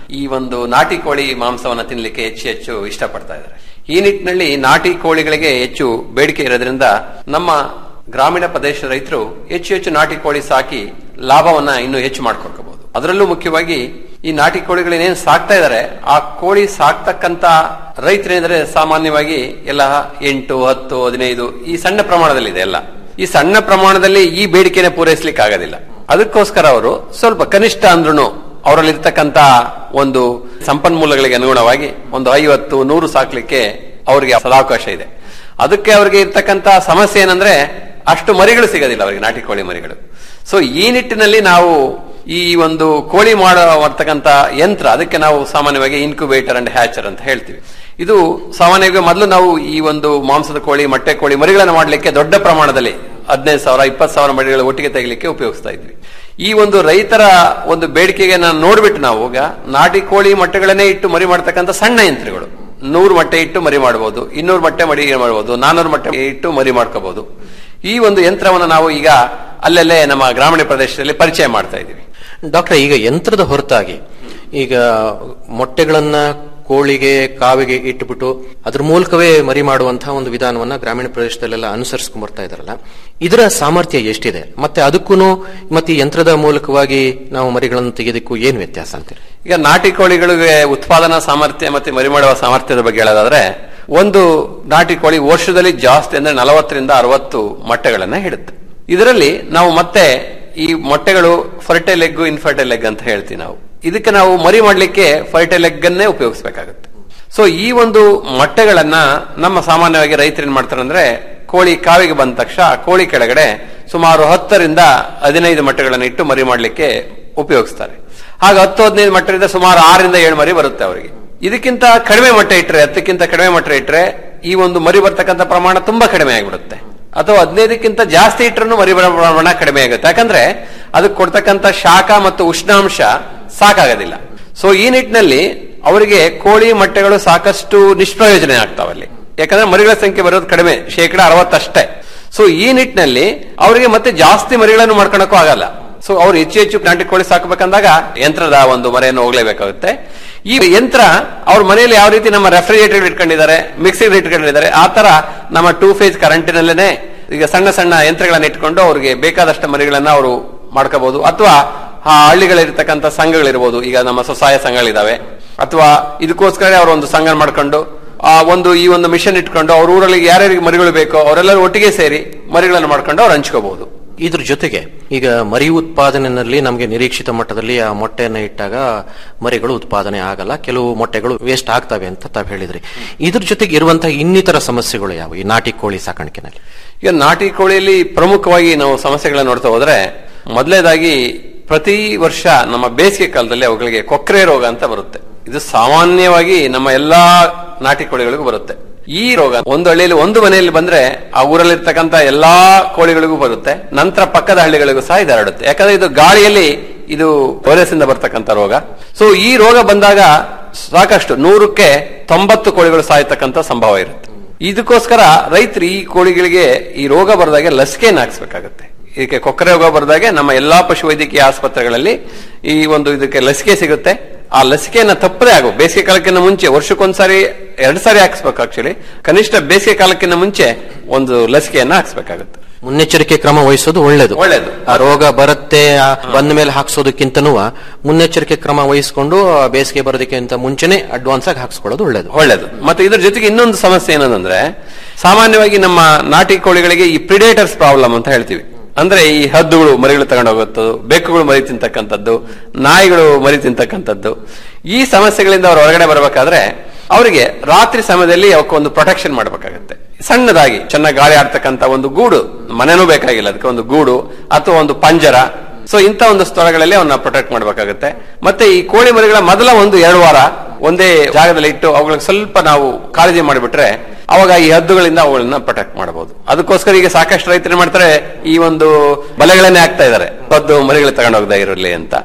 ಈ ಒಂದು ನಾಟಿ ಕೋಳಿ ಮಾಂಸವನ್ನ ತಿನ್ಲಿಕ್ಕೆ ಹೆಚ್ಚು ಹೆಚ್ಚು ಇಷ್ಟಪಡ್ತಾ ಇದ್ದಾರೆ ಈ ನಿಟ್ಟಿನಲ್ಲಿ ನಾಟಿ ಕೋಳಿಗಳಿಗೆ ಹೆಚ್ಚು ಬೇಡಿಕೆ ಇರೋದ್ರಿಂದ ನಮ್ಮ ಗ್ರಾಮೀಣ ಪ್ರದೇಶ ರೈತರು ಹೆಚ್ಚು ಹೆಚ್ಚು ನಾಟಿ ಕೋಳಿ ಸಾಕಿ ಲಾಭವನ್ನ ಇನ್ನೂ ಹೆಚ್ಚು ಮಾಡ್ಕೊಳ್ಬಹುದು ಅದರಲ್ಲೂ ಮುಖ್ಯವಾಗಿ ಈ ನಾಟಿ ಕೋಳಿಗಳೇನೇನ್ ಸಾಕ್ತಾ ಇದ್ದಾರೆ ಆ ಕೋಳಿ ಸಾಕ್ತಕ್ಕಂತ ರೈತರೇಂದ್ರೆ ಸಾಮಾನ್ಯವಾಗಿ ಎಲ್ಲ ಎಂಟು ಹತ್ತು ಹದಿನೈದು ಈ ಸಣ್ಣ ಪ್ರಮಾಣದಲ್ಲಿದೆ ಎಲ್ಲ ಈ ಸಣ್ಣ ಪ್ರಮಾಣದಲ್ಲಿ ಈ ಬೇಡಿಕೆನೆ ಪೂರೈಸಲಿಕ್ಕೆ ಆಗೋದಿಲ್ಲ ಅದಕ್ಕೋಸ್ಕರ ಅವರು ಸ್ವಲ್ಪ ಕನಿಷ್ಠ ಅಂದ್ರೂ ಅವರಲ್ಲಿರ್ತಕ್ಕಂತ ಒಂದು ಸಂಪನ್ಮೂಲಗಳಿಗೆ ಅನುಗುಣವಾಗಿ ಒಂದು ಐವತ್ತು ನೂರು ಸಾಕ್ಲಿಕ್ಕೆ ಅವರಿಗೆ ಸದಾವಕಾಶ ಇದೆ ಅದಕ್ಕೆ ಅವರಿಗೆ ಇರ್ತಕ್ಕಂತ ಸಮಸ್ಯೆ ಏನಂದ್ರೆ ಅಷ್ಟು ಮರಿಗಳು ಸಿಗೋದಿಲ್ಲ ಅವರಿಗೆ ನಾಟಿ ಕೋಳಿ ಮರಿಗಳು ಸೊ ಈ ನಿಟ್ಟಿನಲ್ಲಿ ನಾವು ಈ ಒಂದು ಕೋಳಿ ಮಾಡತಕ್ಕಂತ ಯಂತ್ರ ಅದಕ್ಕೆ ನಾವು ಸಾಮಾನ್ಯವಾಗಿ ಇನ್ಕ್ಯುಬೇಟರ್ ಅಂಡ್ ಹ್ಯಾಚರ್ ಅಂತ ಹೇಳ್ತೀವಿ ಇದು ಸಾಮಾನ್ಯವಾಗಿ ಮೊದಲು ನಾವು ಈ ಒಂದು ಮಾಂಸದ ಕೋಳಿ ಮೊಟ್ಟೆ ಕೋಳಿ ಮರಿಗಳನ್ನು ಮಾಡಲಿಕ್ಕೆ ದೊಡ್ಡ ಪ್ರಮಾಣದಲ್ಲಿ ಹದಿನೈದು ಸಾವಿರ ಇಪ್ಪತ್ತು ಸಾವಿರ ಮರಿಗಳ ಒಟ್ಟಿಗೆ ತೆಗಿಲಿಕ್ಕೆ ಉಪಯೋಗಿಸ್ತಾ ಇದ್ವಿ ಈ ಒಂದು ರೈತರ ಒಂದು ಬೇಡಿಕೆಗೆ ನಾನು ನೋಡ್ಬಿಟ್ಟು ನಾವು ಈಗ ನಾಟಿ ಕೋಳಿ ಮೊಟ್ಟೆಗಳನ್ನೇ ಇಟ್ಟು ಮರಿ ಮಾಡ್ತಕ್ಕಂಥ ಸಣ್ಣ ಯಂತ್ರಗಳು ನೂರು ಮೊಟ್ಟೆ ಇಟ್ಟು ಮರಿ ಮಾಡಬಹುದು ಇನ್ನೂರು ಮೊಟ್ಟೆ ಮರಿ ಮಾಡಬಹುದು ನಾನೂರು ಮೊಟ್ಟೆ ಇಟ್ಟು ಮರಿ ಮಾಡ್ಕೋಬಹುದು ಈ ಒಂದು ಯಂತ್ರವನ್ನು ನಾವು ಈಗ ಅಲ್ಲಲ್ಲೇ ನಮ್ಮ ಗ್ರಾಮೀಣ ಪ್ರದೇಶದಲ್ಲಿ ಪರಿಚಯ ಮಾಡ್ತಾ ಇದ್ದೀವಿ ಡಾಕ್ಟರ್ ಈಗ ಯಂತ್ರದ ಹೊರತಾಗಿ ಈಗ ಮೊಟ್ಟೆಗಳನ್ನ ಕೋಳಿಗೆ ಕಾವಿಗೆ ಇಟ್ಟುಬಿಟ್ಟು ಅದ್ರ ಮೂಲಕವೇ ಮರಿ ಮಾಡುವಂತಹ ಒಂದು ವಿಧಾನವನ್ನ ಗ್ರಾಮೀಣ ಪ್ರದೇಶದಲ್ಲೆಲ್ಲ ಅನುಸರಿಸ್ಕೊಂಡ್ ಬರ್ತಾ ಇದಾರಲ್ಲ ಇದರ ಸಾಮರ್ಥ್ಯ ಎಷ್ಟಿದೆ ಮತ್ತೆ ಅದಕ್ಕೂ ಮತ್ತೆ ಈ ಯಂತ್ರದ ಮೂಲಕವಾಗಿ ನಾವು ಮರಿಗಳನ್ನು ತೆಗೆಯೋದಕ್ಕೂ ಏನ್ ವ್ಯತ್ಯಾಸ ಅಂತೀರಿ ಈಗ ನಾಟಿ ಕೋಳಿಗಳಿಗೆ ಉತ್ಪಾದನಾ ಸಾಮರ್ಥ್ಯ ಮತ್ತೆ ಮರಿ ಮಾಡುವ ಸಾಮರ್ಥ್ಯದ ಬಗ್ಗೆ ಹೇಳೋದಾದ್ರೆ ಒಂದು ನಾಟಿ ಕೋಳಿ ವರ್ಷದಲ್ಲಿ ಜಾಸ್ತಿ ಅಂದ್ರೆ ನಲವತ್ತರಿಂದ ಅರವತ್ತು ಮೊಟ್ಟೆಗಳನ್ನ ಹಿಡುತ್ತೆ ಇದರಲ್ಲಿ ನಾವು ಮತ್ತೆ ಈ ಮೊಟ್ಟೆಗಳು ಫರ್ಟೈಲ್ ಎಗ್ ಇನ್ಫರ್ಟೈಲ್ ಎಗ್ ಅಂತ ಹೇಳ್ತೀವಿ ನಾವು ಇದಕ್ಕೆ ನಾವು ಮರಿ ಮಾಡ್ಲಿಕ್ಕೆ ಫರ್ಟೈಲ್ ಎಗ್ ಅನ್ನೇ ಉಪಯೋಗಿಸಬೇಕಾಗುತ್ತೆ ಸೊ ಈ ಒಂದು ಮೊಟ್ಟೆಗಳನ್ನ ನಮ್ಮ ಸಾಮಾನ್ಯವಾಗಿ ರೈತರು ಏನ್ ಮಾಡ್ತಾರೆ ಅಂದ್ರೆ ಕೋಳಿ ಕಾವಿಗೆ ಬಂದ ತಕ್ಷಣ ಆ ಕೋಳಿ ಕೆಳಗಡೆ ಸುಮಾರು ಹತ್ತರಿಂದ ಹದಿನೈದು ಮೊಟ್ಟೆಗಳನ್ನು ಇಟ್ಟು ಮರಿ ಮಾಡ್ಲಿಕ್ಕೆ ಉಪಯೋಗಿಸ್ತಾರೆ ಹಾಗ ಹತ್ತು ಹದಿನೈದು ಮೊಟ್ಟೆಯಿಂದ ಸುಮಾರು ಆರರಿಂದ ಏಳು ಮರಿ ಬರುತ್ತೆ ಅವರಿಗೆ ಇದಕ್ಕಿಂತ ಕಡಿಮೆ ಮೊಟ್ಟೆ ಇಟ್ಟರೆ ಹತ್ತಕ್ಕಿಂತ ಕಡಿಮೆ ಮೊಟ್ಟೆ ಇಟ್ಟರೆ ಈ ಒಂದು ಮರಿ ಬರ್ತಕ್ಕಂಥ ಪ್ರಮಾಣ ತುಂಬಾ ಕಡಿಮೆ ಆಗಿಬಿಡುತ್ತೆ ಅಥವಾ ಹದಿನೈದಕ್ಕಿಂತ ಜಾಸ್ತಿ ಇಟ್ಟರು ಮರಿ ಬರೋ ಪ್ರಮಾಣ ಕಡಿಮೆ ಆಗುತ್ತೆ ಯಾಕಂದ್ರೆ ಅದಕ್ಕೆ ಕೊಡ್ತಕ್ಕಂಥ ಶಾಖ ಮತ್ತು ಉಷ್ಣಾಂಶ ಸಾಕಾಗೋದಿಲ್ಲ ಸೊ ಈ ನಿಟ್ಟಿನಲ್ಲಿ ಅವರಿಗೆ ಕೋಳಿ ಮೊಟ್ಟೆಗಳು ಸಾಕಷ್ಟು ನಿಷ್ಪ್ರಯೋಜನ ಆಗ್ತಾವಲ್ಲಿ ಯಾಕಂದ್ರೆ ಮರಿಗಳ ಸಂಖ್ಯೆ ಬರೋದು ಕಡಿಮೆ ಶೇಕಡ ಅರವತ್ತಷ್ಟೇ ಸೊ ಈ ನಿಟ್ಟಿನಲ್ಲಿ ಅವರಿಗೆ ಮತ್ತೆ ಜಾಸ್ತಿ ಮರಿಗಳನ್ನು ಮಾಡ್ಕೊಳಕ್ಕೂ ಆಗಲ್ಲ ಸೊ ಅವ್ರು ಹೆಚ್ಚು ಹೆಚ್ಚು ನಾಟಿ ಕೋಳಿ ಸಾಕಬೇಕಂದಾಗ ಯಂತ್ರದ ಒಂದು ಮರೆಯನ್ನು ಹೋಗ್ಲೇಬೇಕಾಗುತ್ತೆ ಈ ಯಂತ್ರ ಅವ್ರ ಮನೆಯಲ್ಲಿ ಯಾವ ರೀತಿ ನಮ್ಮ ರೆಫ್ರಿಜರೇಟರ್ ಇಟ್ಕೊಂಡಿದ್ದಾರೆ ಮಿಕ್ಸಿಂಗ್ ಇಟ್ಕೊಂಡಿದ್ದಾರೆ ಆ ತರ ನಮ್ಮ ಟೂ ಫೇಸ್ ಕರೆಂಟಿನಲ್ಲೇನೆ ಈಗ ಸಣ್ಣ ಸಣ್ಣ ಯಂತ್ರಗಳನ್ನ ಇಟ್ಕೊಂಡು ಅವ್ರಿಗೆ ಬೇಕಾದಷ್ಟು ಮರಿಗಳನ್ನ ಅವರು ಮಾಡ್ಕೋಬಹುದು ಅಥವಾ ಆ ಹಳ್ಳಿಗಳಿರ್ತಕ್ಕಂಥ ಸಂಘಗಳಿರ್ಬೋದು ಈಗ ನಮ್ಮ ಸ್ವಸಹಾಯ ಸಂಘಗಳಿದಾವೆ ಅಥವಾ ಇದಕ್ಕೋಸ್ಕರ ಅವರು ಒಂದು ಸಂಘ ಮಾಡ್ಕೊಂಡು ಆ ಒಂದು ಈ ಒಂದು ಮಿಷನ್ ಇಟ್ಕೊಂಡು ಅವ್ರ ಊರಲ್ಲಿ ಯಾರ್ಯಾರಿಗೆ ಮರಿಗಳು ಬೇಕೋ ಅವರೆಲ್ಲರೂ ಒಟ್ಟಿಗೆ ಸೇರಿ ಮರಿಗಳನ್ನು ಮಾಡ್ಕೊಂಡು ಅವ್ರು ಹಂಚ್ಕೋಬಹುದು ಇದ್ರ ಜೊತೆಗೆ ಈಗ ಮರಿ ಉತ್ಪಾದನೆಯಲ್ಲಿ ನಮಗೆ ನಿರೀಕ್ಷಿತ ಮಟ್ಟದಲ್ಲಿ ಆ ಮೊಟ್ಟೆಯನ್ನ ಇಟ್ಟಾಗ ಮರಿಗಳು ಉತ್ಪಾದನೆ ಆಗಲ್ಲ ಕೆಲವು ಮೊಟ್ಟೆಗಳು ವೇಸ್ಟ್ ಆಗ್ತವೆ ಅಂತ ತಾವು ಹೇಳಿದ್ರಿ ಇದ್ರ ಜೊತೆಗೆ ಇರುವಂತಹ ಇನ್ನಿತರ ಸಮಸ್ಯೆಗಳು ಯಾವ ಈ ನಾಟಿ ಕೋಳಿ ಸಾಕಾಣಿಕೆನಲ್ಲಿ ಈಗ ನಾಟಿ ಕೋಳಿಯಲ್ಲಿ ಪ್ರಮುಖವಾಗಿ ನಾವು ಸಮಸ್ಯೆಗಳನ್ನ ನೋಡ್ತಾ ಹೋದ್ರೆ ಮೊದಲನೇದಾಗಿ ಪ್ರತಿ ವರ್ಷ ನಮ್ಮ ಬೇಸಿಗೆ ಕಾಲದಲ್ಲಿ ಅವುಗಳಿಗೆ ಕೊಕ್ಕರೆ ರೋಗ ಅಂತ ಬರುತ್ತೆ ಇದು ಸಾಮಾನ್ಯವಾಗಿ ನಮ್ಮ ಎಲ್ಲಾ ನಾಟಿ ಕೋಳಿಗಳಿಗೂ ಬರುತ್ತೆ ಈ ರೋಗ ಒಂದು ಹಳ್ಳಿಯಲ್ಲಿ ಒಂದು ಮನೆಯಲ್ಲಿ ಬಂದ್ರೆ ಆ ಊರಲ್ಲಿರ್ತಕ್ಕಂಥ ಎಲ್ಲಾ ಕೋಳಿಗಳಿಗೂ ಬರುತ್ತೆ ನಂತರ ಪಕ್ಕದ ಹಳ್ಳಿಗಳಿಗೂ ಸಹ ಇದು ಹರಡುತ್ತೆ ಯಾಕಂದ್ರೆ ಇದು ಗಾಳಿಯಲ್ಲಿ ಇದು ವೈರಸ್ ಇಂದ ಬರ್ತಕ್ಕಂಥ ರೋಗ ಸೊ ಈ ರೋಗ ಬಂದಾಗ ಸಾಕಷ್ಟು ನೂರಕ್ಕೆ ತೊಂಬತ್ತು ಕೋಳಿಗಳು ಸಾಯ್ತಕ್ಕಂಥ ಸಂಭವ ಇರುತ್ತೆ ಇದಕ್ಕೋಸ್ಕರ ರೈತರು ಈ ಕೋಳಿಗಳಿಗೆ ಈ ರೋಗ ಬರದಾಗೆ ಲಸಿಕೆಯನ್ನು ಹಾಕ್ಸ್ಬೇಕಾಗತ್ತೆ ಇದಕ್ಕೆ ಕೊಕ್ಕರೆ ರೋಗ ಬರದಾಗೆ ನಮ್ಮ ಎಲ್ಲಾ ಪಶುವೈದ್ಯಕೀಯ ಆಸ್ಪತ್ರೆಗಳಲ್ಲಿ ಈ ಒಂದು ಇದಕ್ಕೆ ಲಸಿಕೆ ಸಿಗುತ್ತೆ ಆ ಲಸಿಕೆಯನ್ನ ತಪ್ಪದೇ ಆಗು ಬೇಸಿಗೆ ಕಾಲಕ್ಕಿಂತ ಮುಂಚೆ ವರ್ಷಕ್ಕೊಂದ್ಸಾರಿ ಎರಡು ಸಾರಿ ಹಾಕ್ಸ್ಬೇಕು ಆಕ್ಚುಲಿ ಕನಿಷ್ಠ ಬೇಸಿಗೆ ಕಾಲಕ್ಕಿಂತ ಮುಂಚೆ ಒಂದು ಲಸಿಕೆಯನ್ನ ಹಾಕ್ಸ್ಬೇಕಾಗುತ್ತೆ ಮುನ್ನೆಚ್ಚರಿಕೆ ಕ್ರಮ ವಹಿಸೋದು ಒಳ್ಳೇದು ಒಳ್ಳೇದು ಆ ರೋಗ ಬರುತ್ತೆ ಆ ಬಂದ ಮೇಲೆ ಹಾಕ್ಸೋದಕ್ಕಿಂತನೂ ಮುನ್ನೆಚ್ಚರಿಕೆ ಕ್ರಮ ವಹಿಸಿಕೊಂಡು ಆ ಬೇಸಿಗೆ ಬರೋದಕ್ಕಿಂತ ಮುಂಚೆನೆ ಅಡ್ವಾನ್ಸ್ ಆಗಿ ಹಾಕ್ಸ್ಕೊಳ್ಳೋದು ಒಳ್ಳೇದು ಒಳ್ಳೇದು ಮತ್ತೆ ಇದ್ರ ಜೊತೆಗೆ ಇನ್ನೊಂದು ಸಮಸ್ಯೆ ಏನಂದ್ರೆ ಸಾಮಾನ್ಯವಾಗಿ ನಮ್ಮ ನಾಟಿ ಕೋಳಿಗಳಿಗೆ ಈ ಪ್ರಿಡೇಟರ್ಸ್ ಪ್ರಾಬ್ಲಮ್ ಅಂತ ಹೇಳ್ತೀವಿ ಅಂದ್ರೆ ಈ ಹದ್ದುಗಳು ಮರಿಗಳು ತಗೊಂಡು ಹೋಗುತ್ತದ್ದು ಬೆಕ್ಕುಗಳು ಮರಿ ತಿಂತಕ್ಕಂಥದ್ದು ನಾಯಿಗಳು ಮರಿ ತಿಂತಕ್ಕಂಥದ್ದು ಈ ಸಮಸ್ಯೆಗಳಿಂದ ಅವ್ರು ಹೊರಗಡೆ ಬರಬೇಕಾದ್ರೆ ಅವರಿಗೆ ರಾತ್ರಿ ಸಮಯದಲ್ಲಿ ಅವಕ್ಕೊಂದು ಪ್ರೊಟೆಕ್ಷನ್ ಮಾಡಬೇಕಾಗತ್ತೆ ಸಣ್ಣದಾಗಿ ಚೆನ್ನಾಗಿ ಗಾಳಿ ಆಡ್ತಕ್ಕಂಥ ಒಂದು ಗೂಡು ಮನೆನೂ ಬೇಕಾಗಿಲ್ಲ ಅದಕ್ಕೆ ಒಂದು ಗೂಡು ಅಥವಾ ಒಂದು ಪಂಜರ ಸೊ ಇಂಥ ಒಂದು ಸ್ಥಳಗಳಲ್ಲಿ ಅವನ್ನ ಪ್ರೊಟೆಕ್ಟ್ ಮಾಡಬೇಕಾಗುತ್ತೆ ಮತ್ತೆ ಈ ಕೋಳಿ ಮರಿಗಳ ಮೊದಲ ಒಂದು ಎರಡು ವಾರ ಒಂದೇ ಜಾಗದಲ್ಲಿ ಇಟ್ಟು ಅವುಗಳಿಗೆ ಸ್ವಲ್ಪ ನಾವು ಕಾಳಜಿ ಮಾಡಿಬಿಟ್ರೆ ಅವಾಗ ಈ ಹದ್ದುಗಳಿಂದ ಅವುಗಳನ್ನ ಪ್ರೊಟೆಕ್ಟ್ ಮಾಡಬಹುದು ಅದಕ್ಕೋಸ್ಕರ ಈಗ ಸಾಕಷ್ಟು ರೈತರು ಏನ್ ಮಾಡ್ತಾರೆ ಈ ಒಂದು ಬಲೆಗಳನ್ನೇ ಹಾಕ್ತಾ ಇದ್ದಾರೆ ಹದ್ದು ಮರಿಗಳು ತಗೊಂಡೋಗದ ಇರಲಿ ಅಂತ